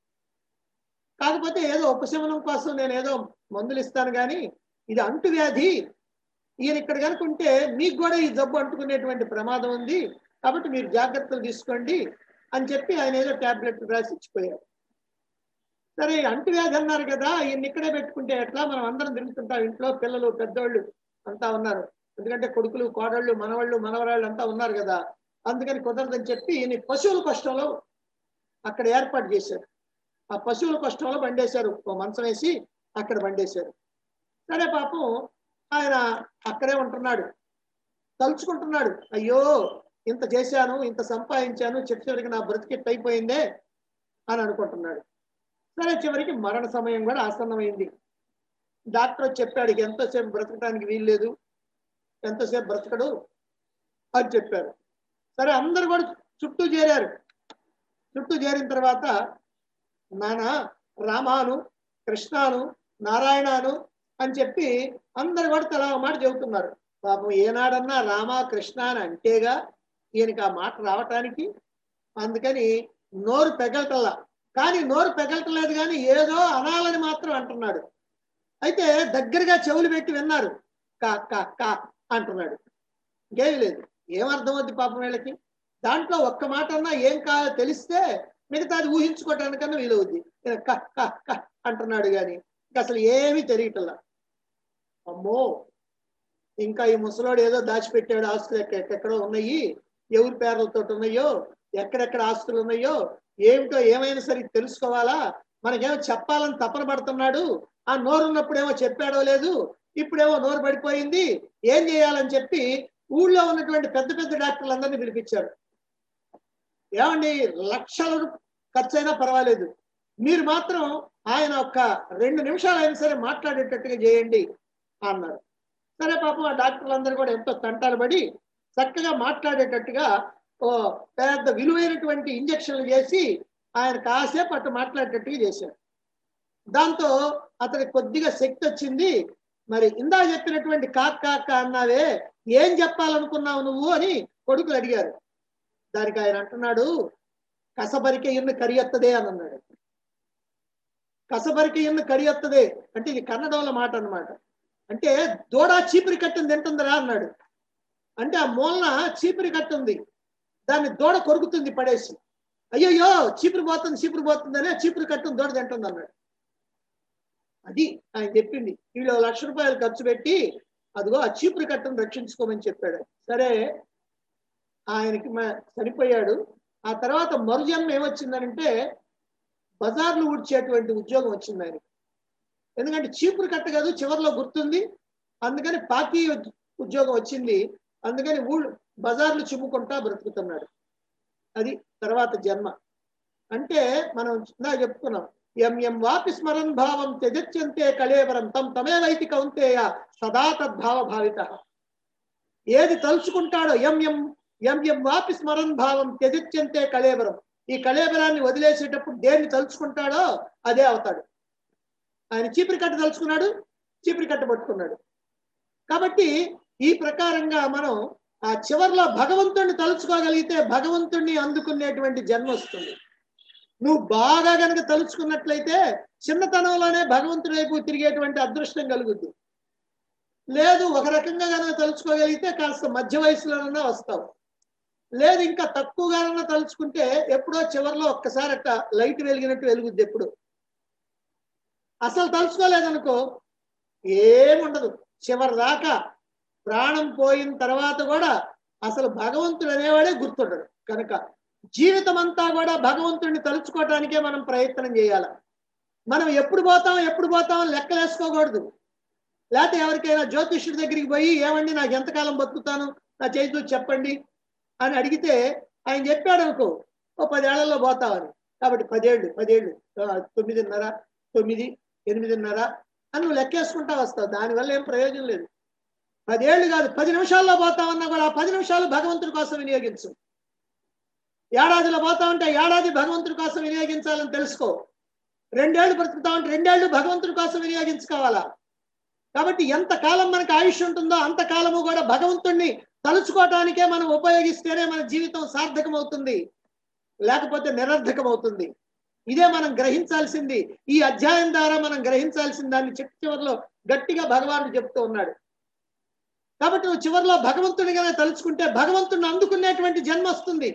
కాకపోతే ఏదో ఉపశమనం కోసం నేను ఏదో మందులు ఇస్తాను కానీ ఇది అంటువ్యాధి ఈయన ఇక్కడ కనుక ఉంటే మీకు కూడా ఈ జబ్బు అంటుకునేటువంటి ప్రమాదం ఉంది కాబట్టి మీరు జాగ్రత్తలు తీసుకోండి అని చెప్పి ఆయన ఏదో ట్యాబ్లెట్ రాసి ఇచ్చిపోయారు సరే అంటువ్యాధి అన్నారు కదా ఈయన ఇక్కడే పెట్టుకుంటే ఎట్లా మనం అందరం తిరుగుతుంటాం ఇంట్లో పిల్లలు పెద్దోళ్ళు అంతా ఉన్నారు ఎందుకంటే కొడుకులు కోడళ్ళు మనవాళ్ళు మనవరాళ్ళు అంతా ఉన్నారు కదా అందుకని కుదరదని చెప్పి ఈయన పశువుల కష్టంలో అక్కడ ఏర్పాటు చేశారు ఆ పశువుల కష్టంలో బండేశారు ఓ మంచం వేసి అక్కడ బండేశారు సరే పాపం ఆయన అక్కడే ఉంటున్నాడు తలుచుకుంటున్నాడు అయ్యో ఇంత చేశాను ఇంత సంపాదించాను చివరి చివరికి నా బ్రతికిట్ అయిపోయిందే అని అనుకుంటున్నాడు సరే చివరికి మరణ సమయం కూడా ఆసన్నమైంది డాక్టర్ వచ్చి చెప్పాడు "ఇక ఎంతసేపు బ్రతకడానికి వీల్లేదు ఎంతసేపు బ్రతకడు అని చెప్పారు సరే అందరు కూడా చుట్టూ చేరారు చుట్టూ చేరిన తర్వాత నానా రామాను కృష్ణాను నారాయణాను అని చెప్పి అందరు కూడా తలా ఒక మాట చెబుతున్నారు పాపం ఏనాడన్నా రామ కృష్ణ అని అంటేగా ఈయనకి ఆ మాట రావటానికి అందుకని నోరు పెగలటల్లా కానీ నోరు పెగలటలేదు కానీ ఏదో అనాలని మాత్రం అంటున్నాడు అయితే దగ్గరగా చెవులు పెట్టి విన్నారు కా కా కా అంటున్నాడు ఇంకేం లేదు ఏమర్థమవుద్ది పాపం వీళ్ళకి దాంట్లో ఒక్క మాట అన్నా ఏం కాదో తెలిస్తే మిగతాది ఊహించుకోవటానికన్నా వీలవుద్ది ఈయన క క క అంటున్నాడు కానీ ఇంకా అసలు ఏమీ తెలియటల్లా అమ్మో ఇంకా ఈ ముసలోడు ఏదో దాచిపెట్టాడు ఆస్తులు ఎక్క- ఎక్కడెక్కడో ఉన్నాయి ఎవరి పేర్లతో ఉన్నాయో ఎక్కడెక్కడ ఆస్తులు ఉన్నాయో ఏమిటో ఏమైనా సరే తెలుసుకోవాలా మనకేమో చెప్పాలని తపన పడుతున్నాడు ఆ నోరు ఉన్నప్పుడేమో చెప్పాడో లేదు ఇప్పుడేమో నోరు పడిపోయింది ఏం చేయాలని చెప్పి ఊళ్ళో ఉన్నటువంటి పెద్ద పెద్ద డాక్టర్లందరినీ పిలిపించారు ఏమండి లక్షలు ఖర్చు అయినా పర్వాలేదు మీరు మాత్రం ఆయన ఒక్క రెండు నిమిషాలు అయినా సరే మాట్లాడేటట్టుగా చేయండి అన్నారు సరే పాపం ఆ డాక్టర్లందరూ కూడా ఎంతో తంటాలు పడి చక్కగా మాట్లాడేటట్టుగా ఓ పెద్ద విలువైనటువంటి ఇంజక్షన్లు చేసి ఆయన కాసేపు అటు మాట్లాడేటట్టుగా చేశారు దాంతో అతనికి కొద్దిగా శక్తి వచ్చింది మరి ఇందా చెప్పినటువంటి కాక్ కాక అన్నావే ఏం చెప్పాలనుకున్నావు నువ్వు అని కొడుకులు అడిగారు దానికి ఆయన అంటున్నాడు కసబరికే ఇన్ను కరియత్తదే అని అన్నాడు కసబరికే ఇన్ను కరియత్తదే అంటే ఇది కన్నడంలో మాట అన్నమాట అంటే దూడ చీపురి కట్టని తింటుందిరా అన్నాడు అంటే ఆ మూలన చీపురి కట్ట ఉంది దాన్ని దూడ కొరుకుతుంది పడేసి అయ్యయ్యో చీపురు పోతుంది చీపురు పోతుందనే చీపురు కట్టుని దూడ తింటుంది అన్నాడు అది ఆయన చెప్పింది వీళ్ళు ఓ లక్ష రూపాయలు ఖర్చు పెట్టి అదిగో ఆ చీపురు కట్టును రక్షించుకోమని చెప్పాడు సరే ఆయనకి మ- చనిపోయాడు ఆ తర్వాత మరుజన్మ ఏమొచ్చిందనంటే బజార్లు ఊడ్చేటువంటి ఉద్యోగం వచ్చింది ఆయనకి ఎందుకంటే చీపురు కట్ట కాదు చివరిలో గుర్తుంది అందుకని పాకి ఉద్- ఉద్యోగం వచ్చింది అందుకని ఊళ్ళు బజార్లు చిమ్ముకుంటా బ్రతుకుతున్నాడు అది తర్వాత జన్మ అంటే మనం ఇందాక చెప్పుకున్నాం ఎం ఎం వాపి స్మరన్ భావం త్యజత్యంతే కళేవరం తం తమేవైతి కౌంతేయ సదా తద్భావ భావిత ఏది తలుచుకుంటాడో ఎం ఎం ఎం ఎం వాపి స్మరన్ భావం త్యజత్యంతే కళేవరం ఈ కళేబరాన్ని వదిలేసేటప్పుడు దేన్ని తలుచుకుంటాడో అదే అవుతాడు ఆయన చీపురి కట్ట తలుచుకున్నాడు చీపురి కట్ట పట్టుకున్నాడు కాబట్టి ఈ ప్రకారంగా మనం ఆ చివర్లో భగవంతుణ్ణి తలుచుకోగలిగితే భగవంతుణ్ణి అందుకునేటువంటి జన్మ వస్తుంది నువ్వు బాగా గనక తలుచుకున్నట్లయితే చిన్నతనంలోనే భగవంతుడి వైపు తిరిగేటువంటి అదృష్టం కలుగుద్ది లేదు ఒక రకంగా కనుక తలుచుకోగలిగితే కాస్త మధ్య వయసులోనన్నా వస్తావు లేదు ఇంకా తక్కువగానన్నా తలుచుకుంటే ఎప్పుడో చివర్లో ఒక్కసారి అట్ట లైట్ వెలిగినట్టు వెలుగుద్ది ఎప్పుడు అసలు తలుచుకోలేదనుకో ఏముండదు చివరి దాకా ప్రాణం పోయిన తర్వాత కూడా అసలు భగవంతుడు అనేవాడే గుర్తుండడు కనుక జీవితం అంతా కూడా భగవంతుడిని తలుచుకోవటానికే మనం ప్రయత్నం చేయాలి మనం ఎప్పుడు పోతాం ఎప్పుడు పోతాం లెక్కలేసుకోకూడదు లేకపోతే ఎవరికైనా జ్యోతిష్యుడి దగ్గరికి పోయి ఏమండి నాకు ఎంతకాలం బతుకుతాను నా చేతితో చెప్పండి అని అడిగితే ఆయన చెప్పాడు అనుకో ఓ పదేళ్లలో పోతావని కాబట్టి పదేళ్ళు పదేళ్ళు ఆ, తొమ్మిదిన్నర తొమ్మిది ఎనిమిదిన్నర అని నువ్వు లెక్కేసుకుంటా వస్తావు దానివల్ల ఏం ప్రయోజనం లేదు పదేళ్ళు కాదు పది నిమిషాల్లో పోతామన్నా కూడా ఆ పది నిమిషాలు భగవంతుడి కోసం వినియోగించు ఏడాదిలో పోతా ఉంటే ఏడాది భగవంతుడి కోసం వినియోగించాలని తెలుసుకో రెండేళ్లు బ్రతుకుతా ఉంటే రెండేళ్లు భగవంతుడి కోసం వినియోగించుకోవాలా కాబట్టి ఎంత కాలం మనకు ఆయుష్ ఉంటుందో అంత కాలము కూడా భగవంతుణ్ణి తలుచుకోవటానికే మనం ఉపయోగిస్తేనే మన జీవితం సార్థకం అవుతుంది లేకపోతే నిరర్ధకం అవుతుంది ఇదే మనం గ్రహించాల్సింది ఈ అధ్యాయం ద్వారా మనం గ్రహించాల్సిన దాన్ని చిట్ట చివరిలో గట్టిగా భగవానుడు చెప్తూ ఉన్నాడు కాబట్టి నువ్వు చివరిలో భగవంతుడిగానే తలుచుకుంటే భగవంతుడిని అందుకునేటువంటి జన్మ వస్తుంది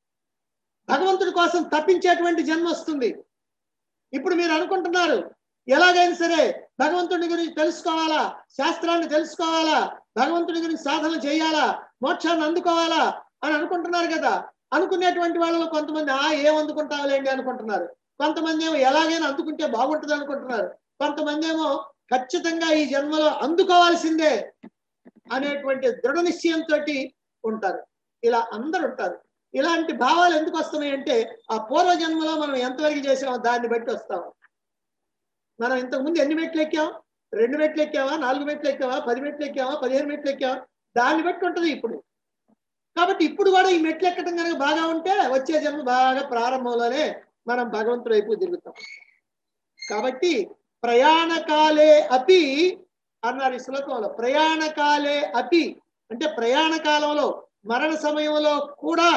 భగవంతుడి కోసం తప్పించేటువంటి జన్మ వస్తుంది ఇప్పుడు మీరు అనుకుంటున్నారు ఎలాగైనా సరే భగవంతుడి గురించి తెలుసుకోవాలా శాస్త్రాన్ని తెలుసుకోవాలా భగవంతుడి గురించి సాధన చేయాలా మోక్షాన్ని అందుకోవాలా అని అనుకుంటున్నారు కదా అనుకునేటువంటి వాళ్ళలో కొంతమంది ఆ ఏం అందుకుంటావులేండి అనుకుంటున్నారు కొంతమంది ఏమో ఎలాగైనా అందుకుంటే బాగుంటుంది అనుకుంటున్నారు కొంతమంది ఏమో ఖచ్చితంగా ఈ జన్మలో అందుకోవాల్సిందే అనేటువంటి దృఢ నిశ్చయంతో ఉంటారు ఇలా అందరు ఉంటారు ఇలాంటి భావాలు ఎందుకు వస్తున్నాయి అంటే ఆ పూర్వ జన్మలో మనం ఎంతవరకు చేసామో దాన్ని బట్టి వస్తాం మనం ఇంతకు ముందు ఎన్ని మెట్లు ఎక్కాం రెండు మెట్లు ఎక్కావా నాలుగు మెట్లు ఎక్కావా పది మెట్లు ఎక్కావా పదిహేను మెట్లు ఎక్కావా దాన్ని బట్టి ఉంటుంది ఇప్పుడు కాబట్టి ఇప్పుడు కూడా ఈ మెట్లు ఎక్కడం కనుక బాగా ఉంటే వచ్చే జన్మ బాగా ప్రారంభంలోనే మనం భగవంతుడు వైపు తిరుగుతాం కాబట్టి ప్రయాణకాలే అపి అన్నారు ఈ శ్లోకంలో ప్రయాణకాలే అపి అంటే ప్రయాణ కాలంలో మరణ సమయంలో కూడా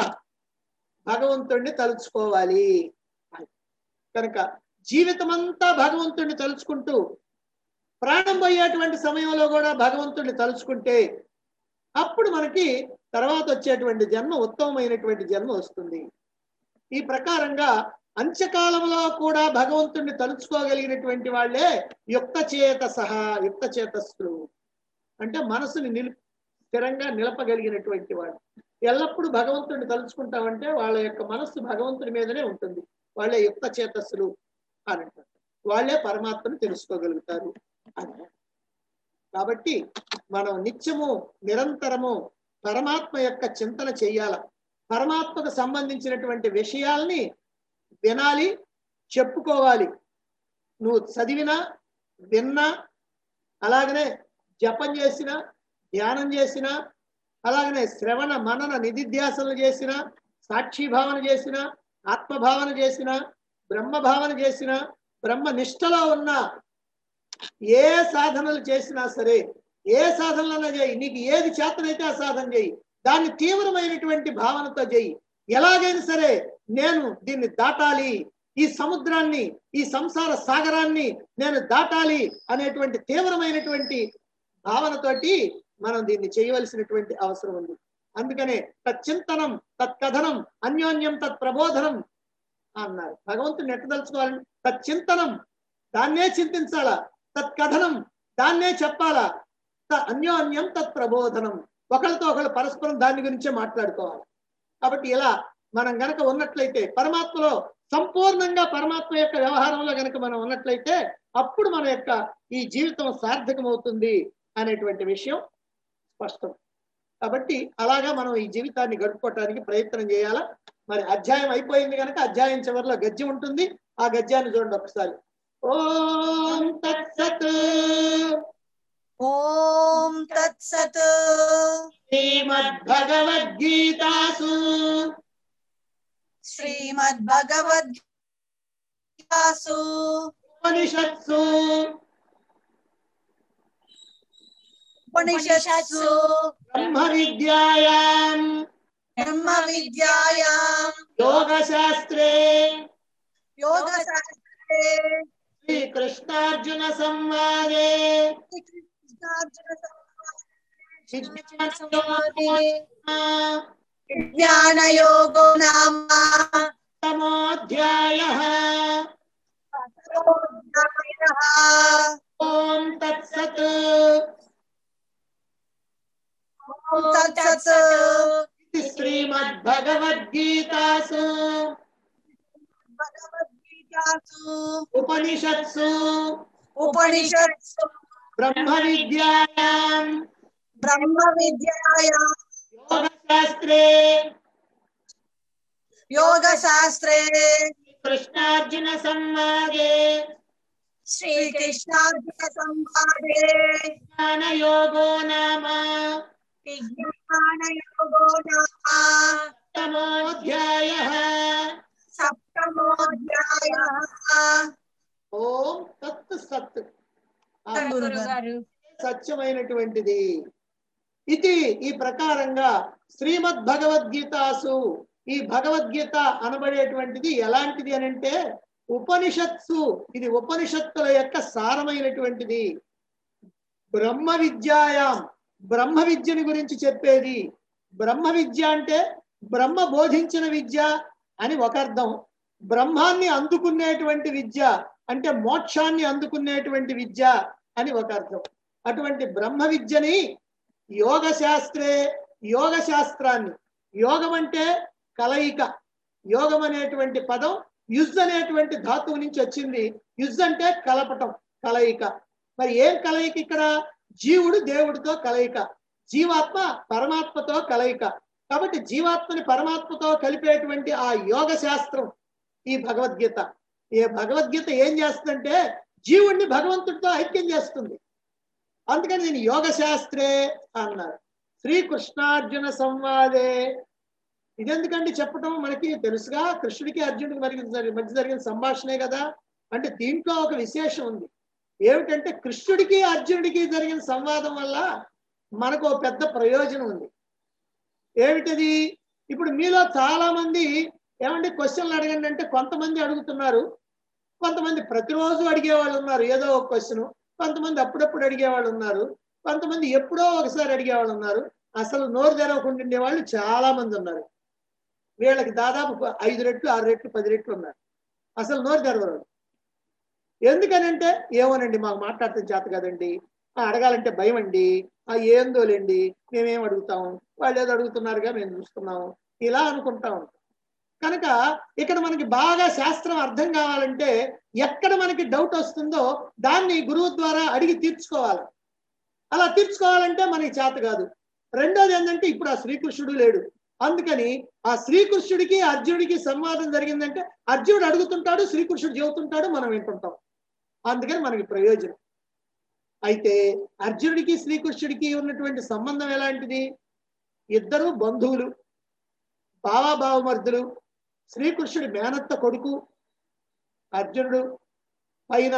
భగవంతుణ్ణి తలుచుకోవాలి అని. కనుక జీవితమంతా భగవంతుణ్ణి తలుచుకుంటూ ప్రాణం పోయేటువంటి సమయంలో కూడా భగవంతుణ్ణి తలుచుకుంటే అప్పుడు మనకి తర్వాత వచ్చేటువంటి జన్మ ఉత్తమమైనటువంటి జన్మ వస్తుంది ఈ ప్రకారంగా అంత్యకాలంలో కూడా భగవంతుణ్ణి తలుచుకోగలిగినటువంటి వాళ్ళే యుక్త చేత సహా యుక్త చేతస్సులు అంటే మనసుని నిలు స్థిరంగా నిలపగలిగినటువంటి వాడు ఎల్లప్పుడూ భగవంతుడిని తలుచుకుంటామంటే వాళ్ళ యొక్క మనస్సు భగవంతుడి మీదనే ఉంటుంది వాళ్ళే యుక్త చేతస్సులు అని అంటారు వాళ్ళే పరమాత్మను తెలుసుకోగలుగుతారు అని కాబట్టి మనం నిత్యము నిరంతరము పరమాత్మ యొక్క చింతన చెయ్యాల పరమాత్మకు సంబంధించినటువంటి విషయాల్ని వినాలి చెప్పుకోవాలి నువ్వు చదివినా విన్నా అలాగనే జపం చేసిన ధ్యానం చేసిన అలాగనే శ్రవణ మనన నిధిధ్యాసనలు చేసిన సాక్షి భావన చేసిన ఆత్మభావన చేసిన బ్రహ్మ భావన చేసిన బ్రహ్మ నిష్టలో ఉన్న ఏ సాధనలు చేసినా సరే ఏ సాధనలన్నా చేయి నీకు ఏది చేతనైతే ఆ సాధన చేయి దాన్ని తీవ్రమైనటువంటి భావనతో చేయి ఎలాగైనా సరే నేను దీన్ని దాటాలి ఈ సముద్రాన్ని ఈ సంసార సాగరాన్ని నేను దాటాలి అనేటువంటి తీవ్రమైనటువంటి భావనతోటి మనం దీన్ని చేయవలసినటువంటి అవసరం ఉంది అందుకనే తచ్చింతనం తత్కథనం అన్యోన్యం తత్ ప్రబోధనం అన్నారు భగవంతుని ఎట్టదలుచుకోవాలని తచ్చింతనం దాన్నే చింతించాలా తత్కథనం దాన్నే చెప్పాలా త- అన్యోన్యం తత్ ప్రబోధనం ఒకరితో ఒకరు పరస్పరం దాని గురించే మాట్లాడుకోవాలి కాబట్టి ఇలా మనం గనక ఉన్నట్లయితే పరమాత్మలో సంపూర్ణంగా పరమాత్మ యొక్క వ్యవహారంలో గనక మనం ఉన్నట్లయితే అప్పుడు మన యొక్క ఈ జీవితం సార్థకమవుతుంది అనేటువంటి విషయం స్పష్టం కాబట్టి అలాగా మనం ఈ జీవితాన్ని గడుపుకోవటానికి ప్రయత్నం చేయాలా మరి అధ్యాయం అయిపోయింది కనుక అధ్యాయం చివరిలో గద్యం ఉంటుంది ఆ గద్యాన్ని చూడండి ఒకసారి ఓం తత్సత్ ఓం తత్సత్ శ్రీమద్భగవద్గీతాసు శ్రీమద్ భగవద్గీతాసు ఉపనిషత్సు ఉపనిషత్సు బ్రహ్మ విద్యాయాం బ్రహ్మ విద్యాయాం యోగశాస్త్రే యోగ శాస్త్రే శ్రీకృష్ణార్జున సంవాదే జ్ఞాన యోగో నామ తమోధ్యాయ ఓం తత్సత్ తత్సత్ ఇది శ్రీమద్భగవద్గీతాసు భగవద్గీతాసు ఉపనిషత్సు ఉపనిషత్సు బ్రహ్మ విద్యాయాం బ్రహ్మ విద్యాయాం యోగశాస్త్రే యోగ శాస్త్రే కృష్ణార్జున సంవాదే శ్రీకృష్ణార్జున సంవాదే జ్ఞానయోగో నామ విజ్ఞాన యోగో నామ సప్తమోధ్యాయ సప్తమోధ్యాయ ఓం తత్ సత్ ఆ గురుగారు సత్యమైనటువంటిది ఇది ఈ ప్రకారంగా శ్రీమద్ భగవద్గీతాసు ఈ భగవద్గీత అనబడేటువంటిది ఎలాంటిది అని అంటే ఉపనిషత్సు ఇది ఉపనిషత్తుల యొక్క సారమైనటువంటిది బ్రహ్మ విద్యాయాం బ్రహ్మ విద్యని గురించి చెప్పేది బ్రహ్మ విద్య అంటే బ్రహ్మ బోధించిన విద్య అని ఒక అర్థం బ్రహ్మాన్ని అందుకునేటువంటి విద్య అంటే మోక్షాన్ని అందుకునేటువంటి విద్య అని ఒక అర్థం అటువంటి బ్రహ్మ విద్యని యోగ శాస్త్రే యోగ శాస్త్రాన్ని యోగం అంటే కలయిక యోగం అనేటువంటి పదం యుజ్ అనేటువంటి ధాతువు నుంచి వచ్చింది యుజ్ అంటే కలపటం కలయిక మరి ఏం కలయిక ఇక్కడ జీవుడు దేవుడితో కలయిక జీవాత్మ పరమాత్మతో కలయిక కాబట్టి జీవాత్మని పరమాత్మతో కలిపేటువంటి ఆ యోగ శాస్త్రం ఈ భగవద్గీత ఈ భగవద్గీత ఏం చేస్తుందంటే జీవుణ్ణి భగవంతుడితో ఐక్యం చేస్తుంది అందుకని దీన్ని యోగ శాస్త్రే అన్నారు శ్రీకృష్ణార్జున సంవాదే ఇదెందుకండి చెప్పటం మనకి తెలుసుగా కృష్ణుడికి అర్జునుడికి మరి మధ్య జరిగిన సంభాషణే కదా అంటే దీంట్లో ఒక విశేషం ఉంది ఏమిటంటే కృష్ణుడికి అర్జునుడికి జరిగిన సంవాదం వల్ల మనకు ఓ పెద్ద ప్రయోజనం ఉంది ఏమిటది ఇప్పుడు మీలో చాలా మంది ఏమంటే క్వశ్చన్లు అడగండి అంటే కొంతమంది అడుగుతున్నారు కొంతమంది ప్రతిరోజు అడిగే వాళ్ళు ఉన్నారు ఏదో ఒక క్వశ్చన్ కొంతమంది అప్పుడప్పుడు అడిగే వాళ్ళు ఉన్నారు కొంతమంది ఎప్పుడో ఒకసారి అడిగే వాళ్ళు ఉన్నారు అసలు నోరు తెరవకుండా ఉండే వాళ్ళు చాలా మంది ఉన్నారు వీళ్ళకి దాదాపు ఐదు రెట్లు ఆరు రెట్లు పది రెట్లు ఉన్నారు అసలు నోరు తెరవరు ఎందుకనంటే ఏమోనండి మాకు మాట్లాడితే చేత కదండి ఆ, అడగాలంటే భయం అండి ఆ ఏందోలేండి మేమేం అడుగుతాం వాళ్ళు ఏదో అడుగుతున్నారుగా మేము చూస్తున్నాము ఇలా అనుకుంటా ఉంటాం కనుక ఇక్కడ మనకి బాగా శాస్త్రం అర్థం కావాలంటే ఎక్కడ మనకి డౌట్ వస్తుందో దాన్ని గురువు ద్వారా అడిగి తీర్చుకోవాలి అలా తీర్చుకోవాలంటే మనకి చేత కాదు రెండోది ఏంటంటే ఇప్పుడు ఆ శ్రీకృష్ణుడు లేడు అందుకని ఆ శ్రీకృష్ణుడికి అర్జునుడికి సంవాదం జరిగిందంటే అర్జునుడు అడుగుతుంటాడు శ్రీకృష్ణుడు చెబుతుంటాడు మనం వింటుంటాం అందుకని మనకి ప్రయోజనం అయితే అర్జునుడికి శ్రీకృష్ణుడికి ఉన్నటువంటి సంబంధం ఎలాంటిది ఇద్దరు బంధువులు బావాబావమర్దులు శ్రీకృష్ణుడి మేనత్త కొడుకు అర్జునుడు పైన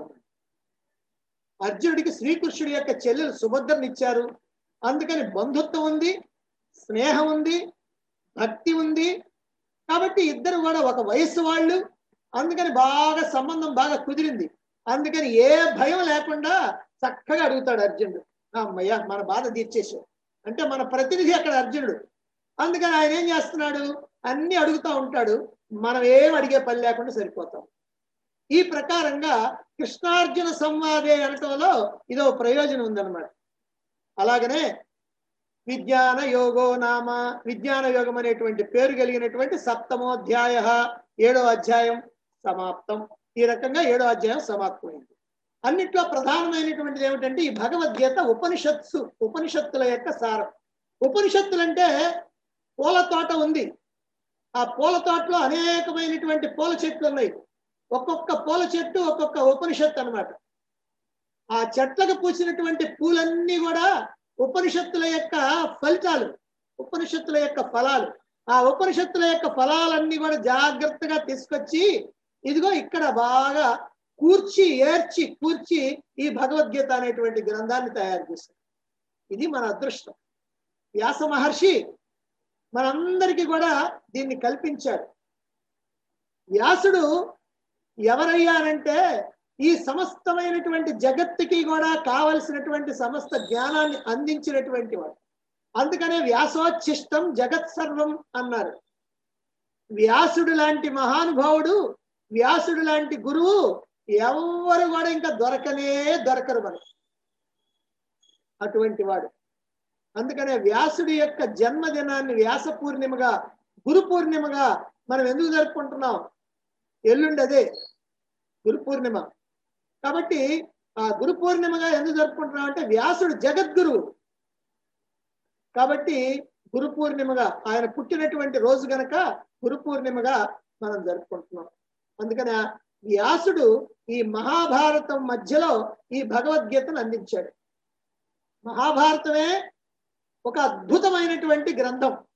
అర్జునుడికి శ్రీకృష్ణుడి యొక్క చెల్లెలు సుభద్రనిచ్చారు అందుకని బంధుత్వం ఉంది స్నేహం ఉంది భక్తి ఉంది కాబట్టి ఇద్దరు కూడా ఒక వయస్సు వాళ్ళు అందుకని బాగా సంబంధం బాగా కుదిరింది అందుకని ఏ భయం లేకుండా చక్కగా అడుగుతాడు అర్జునుడు అమ్మయ్య మన బాధ తీర్చేసాడు అంటే మన ప్రతినిధి అక్కడ అర్జునుడు అందుకని ఆయన ఏం చేస్తున్నాడు అన్ని అడుగుతా ఉంటాడు మనం ఏం అడిగే పని లేకుండా సరిపోతాం ఈ ప్రకారంగా కృష్ణార్జున సంవాదే అనటంలో ఇదో ప్రయోజనం ఉందన్నమాట అలాగనే విజ్ఞాన యోగో నామ విజ్ఞాన యోగం అనేటువంటి పేరు కలిగినటువంటి సప్తమోధ్యాయ ఏడో అధ్యాయం సమాప్తం ఈ రకంగా ఏడో అధ్యాయం సమాప్తమైంది అన్నిట్లో ప్రధానమైనటువంటిది ఏమిటంటే ఈ భగవద్గీత ఉపనిషత్సు ఉపనిషత్తుల యొక్క సారం ఉపనిషత్తులంటే పూల తోట ఉంది ఆ పూల తోటలో అనేకమైనటువంటి పూల చెట్లు ఉన్నాయి ఒక్కొక్క పూల చెట్టు ఒక్కొక్క ఉపనిషత్తు అన్నమాట ఆ చెట్లకు పూసినటువంటి పూలన్నీ కూడా ఉపనిషత్తుల యొక్క ఫలితాలు ఉపనిషత్తుల యొక్క ఫలాలు ఆ ఉపనిషత్తుల యొక్క ఫలాలన్నీ కూడా జాగ్రత్తగా తీసుకొచ్చి ఇదిగో ఇక్కడ బాగా కూర్చి ఏర్చి కూర్చి ఈ భగవద్గీత అనేటువంటి గ్రంథాన్ని తయారు చేశారు ఇది మన అదృష్టం వ్యాస మహర్షి మనందరికీ కూడా దీన్ని కల్పించాడు వ్యాసుడు ఎవరయ్యారంటే ఈ సమస్తమైనటువంటి జగత్తుకి కూడా కావలసినటువంటి సమస్త జ్ఞానాన్ని అందించినటువంటి వాడు అందుకనే వ్యాసోచ్ఛిష్టం జగత్ సర్వం అన్నారు వ్యాసుడు లాంటి మహానుభావుడు వ్యాసుడు లాంటి గురువు ఎవరు కూడా ఇంకా దొరకనే దొరకరు మనకి అటువంటి వాడు అందుకనే వ్యాసుడి యొక్క జన్మదినాన్ని వ్యాస పూర్ణిమగా గురు పూర్ణిమగా మనం ఎందుకు జరుపుకుంటున్నాం ఎల్లుండి అదే గురు పూర్ణిమ కాబట్టి ఆ గురు పూర్ణిమగా ఎందుకు జరుపుకుంటున్నాం అంటే వ్యాసుడు జగద్గురువు కాబట్టి గురు పూర్ణిమగా ఆయన పుట్టినటువంటి రోజు గనక గురు పూర్ణిమగా మనం జరుపుకుంటున్నాం అందుకని ఆ వ్యాసుడు ఈ మహాభారతం మధ్యలో ఈ భగవద్గీతను అందించాడు మహాభారతమే ఒక అద్భుతమైనటువంటి గ్రంథం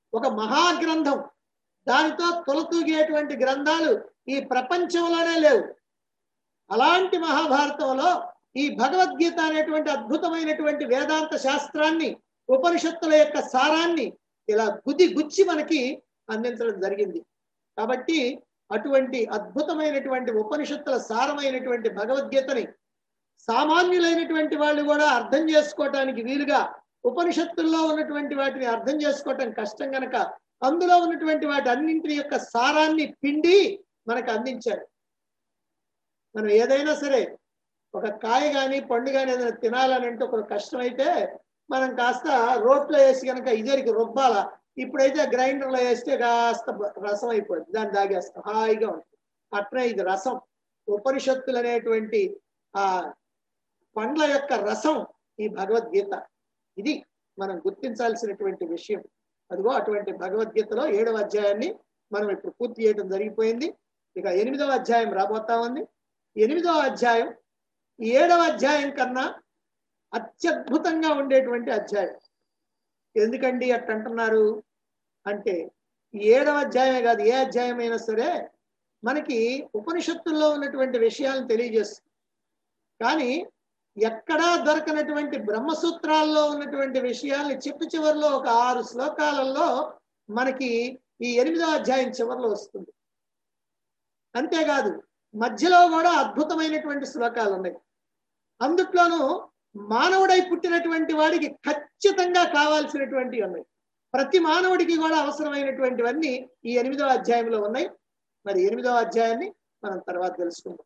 ఒక మహాగ్రంథం దానితో తొలతూగేటువంటి గ్రంథాలు ఈ ప్రపంచంలోనే లేవు అలాంటి మహాభారతంలో ఈ భగవద్గీత అనేటువంటి అద్భుతమైనటువంటి వేదాంత శాస్త్రాన్ని ఉపనిషత్తుల యొక్క సారాన్ని ఇలా గుది గుచ్చి మనకి అందించడం జరిగింది కాబట్టి అటువంటి అద్భుతమైనటువంటి ఉపనిషత్తుల సారమైనటువంటి భగవద్గీతని సామాన్యులైనటువంటి వాళ్ళు కూడా అర్థం చేసుకోవటానికి వీలుగా ఉపనిషత్తుల్లో ఉన్నటువంటి వాటిని అర్థం చేసుకోవటం కష్టం గనక అందులో ఉన్నటువంటి వాటి అన్నింటి యొక్క సారాన్ని పిండి మనకు అందించాడు మనం ఏదైనా సరే ఒక కాయ కానీ పండు కానీ ఏదైనా తినాలని అంటే ఒక కష్టమైతే మనం కాస్త రోట్లో వేసి కనుక ఇదివరకు రుబ్బాల ఇప్పుడైతే గ్రైండర్లో వేస్తే కాస్త బ- రసం అయిపోతుంది దాన్ని దాగేస్తాం హాయిగా ఉంటుంది అట్నే ఇది రసం ఉపనిషత్తులు అనేటువంటి ఆ పండ్ల యొక్క రసం ఈ భగవద్గీత ఇది మనం గుర్తించాల్సినటువంటి విషయం అదిగో అటువంటి భగవద్గీతలో ఏడవ అధ్యాయాన్ని మనం ఇప్పుడు పూర్తి చేయడం జరిగిపోయింది ఇక ఎనిమిదవ అధ్యాయం రాబోతా ఉంది ఎనిమిదవ అధ్యాయం ఈ ఏడవ అధ్యాయం కన్నా అత్యద్భుతంగా ఉండేటువంటి అధ్యాయం ఎందుకండి అట్ట అంటున్నారు అంటే ఈ ఏడవ అధ్యాయమే కాదు ఏ అధ్యాయం అయినా సరే మనకి ఉపనిషత్తుల్లో ఉన్నటువంటి విషయాలను తెలియజేస్తుంది కానీ ఎక్కడా దొరకనటువంటి బ్రహ్మసూత్రాల్లో ఉన్నటువంటి విషయాల్ని చిట్టు చివరిలో ఒక ఆరు శ్లోకాలలో మనకి ఈ ఎనిమిదవ అధ్యాయం చివరిలో వస్తుంది అంతేకాదు మధ్యలో కూడా అద్భుతమైనటువంటి శ్లోకాలు ఉన్నాయి అందుట్లోనూ మానవుడై పుట్టినటువంటి వాడికి ఖచ్చితంగా కావాల్సినటువంటివి ఉన్నాయి ప్రతి మానవుడికి కూడా అవసరమైనటువంటివన్నీ ఈ ఎనిమిదవ అధ్యాయంలో ఉన్నాయి మరి ఎనిమిదవ అధ్యాయాన్ని మనం తర్వాత తెలుసుకుందాం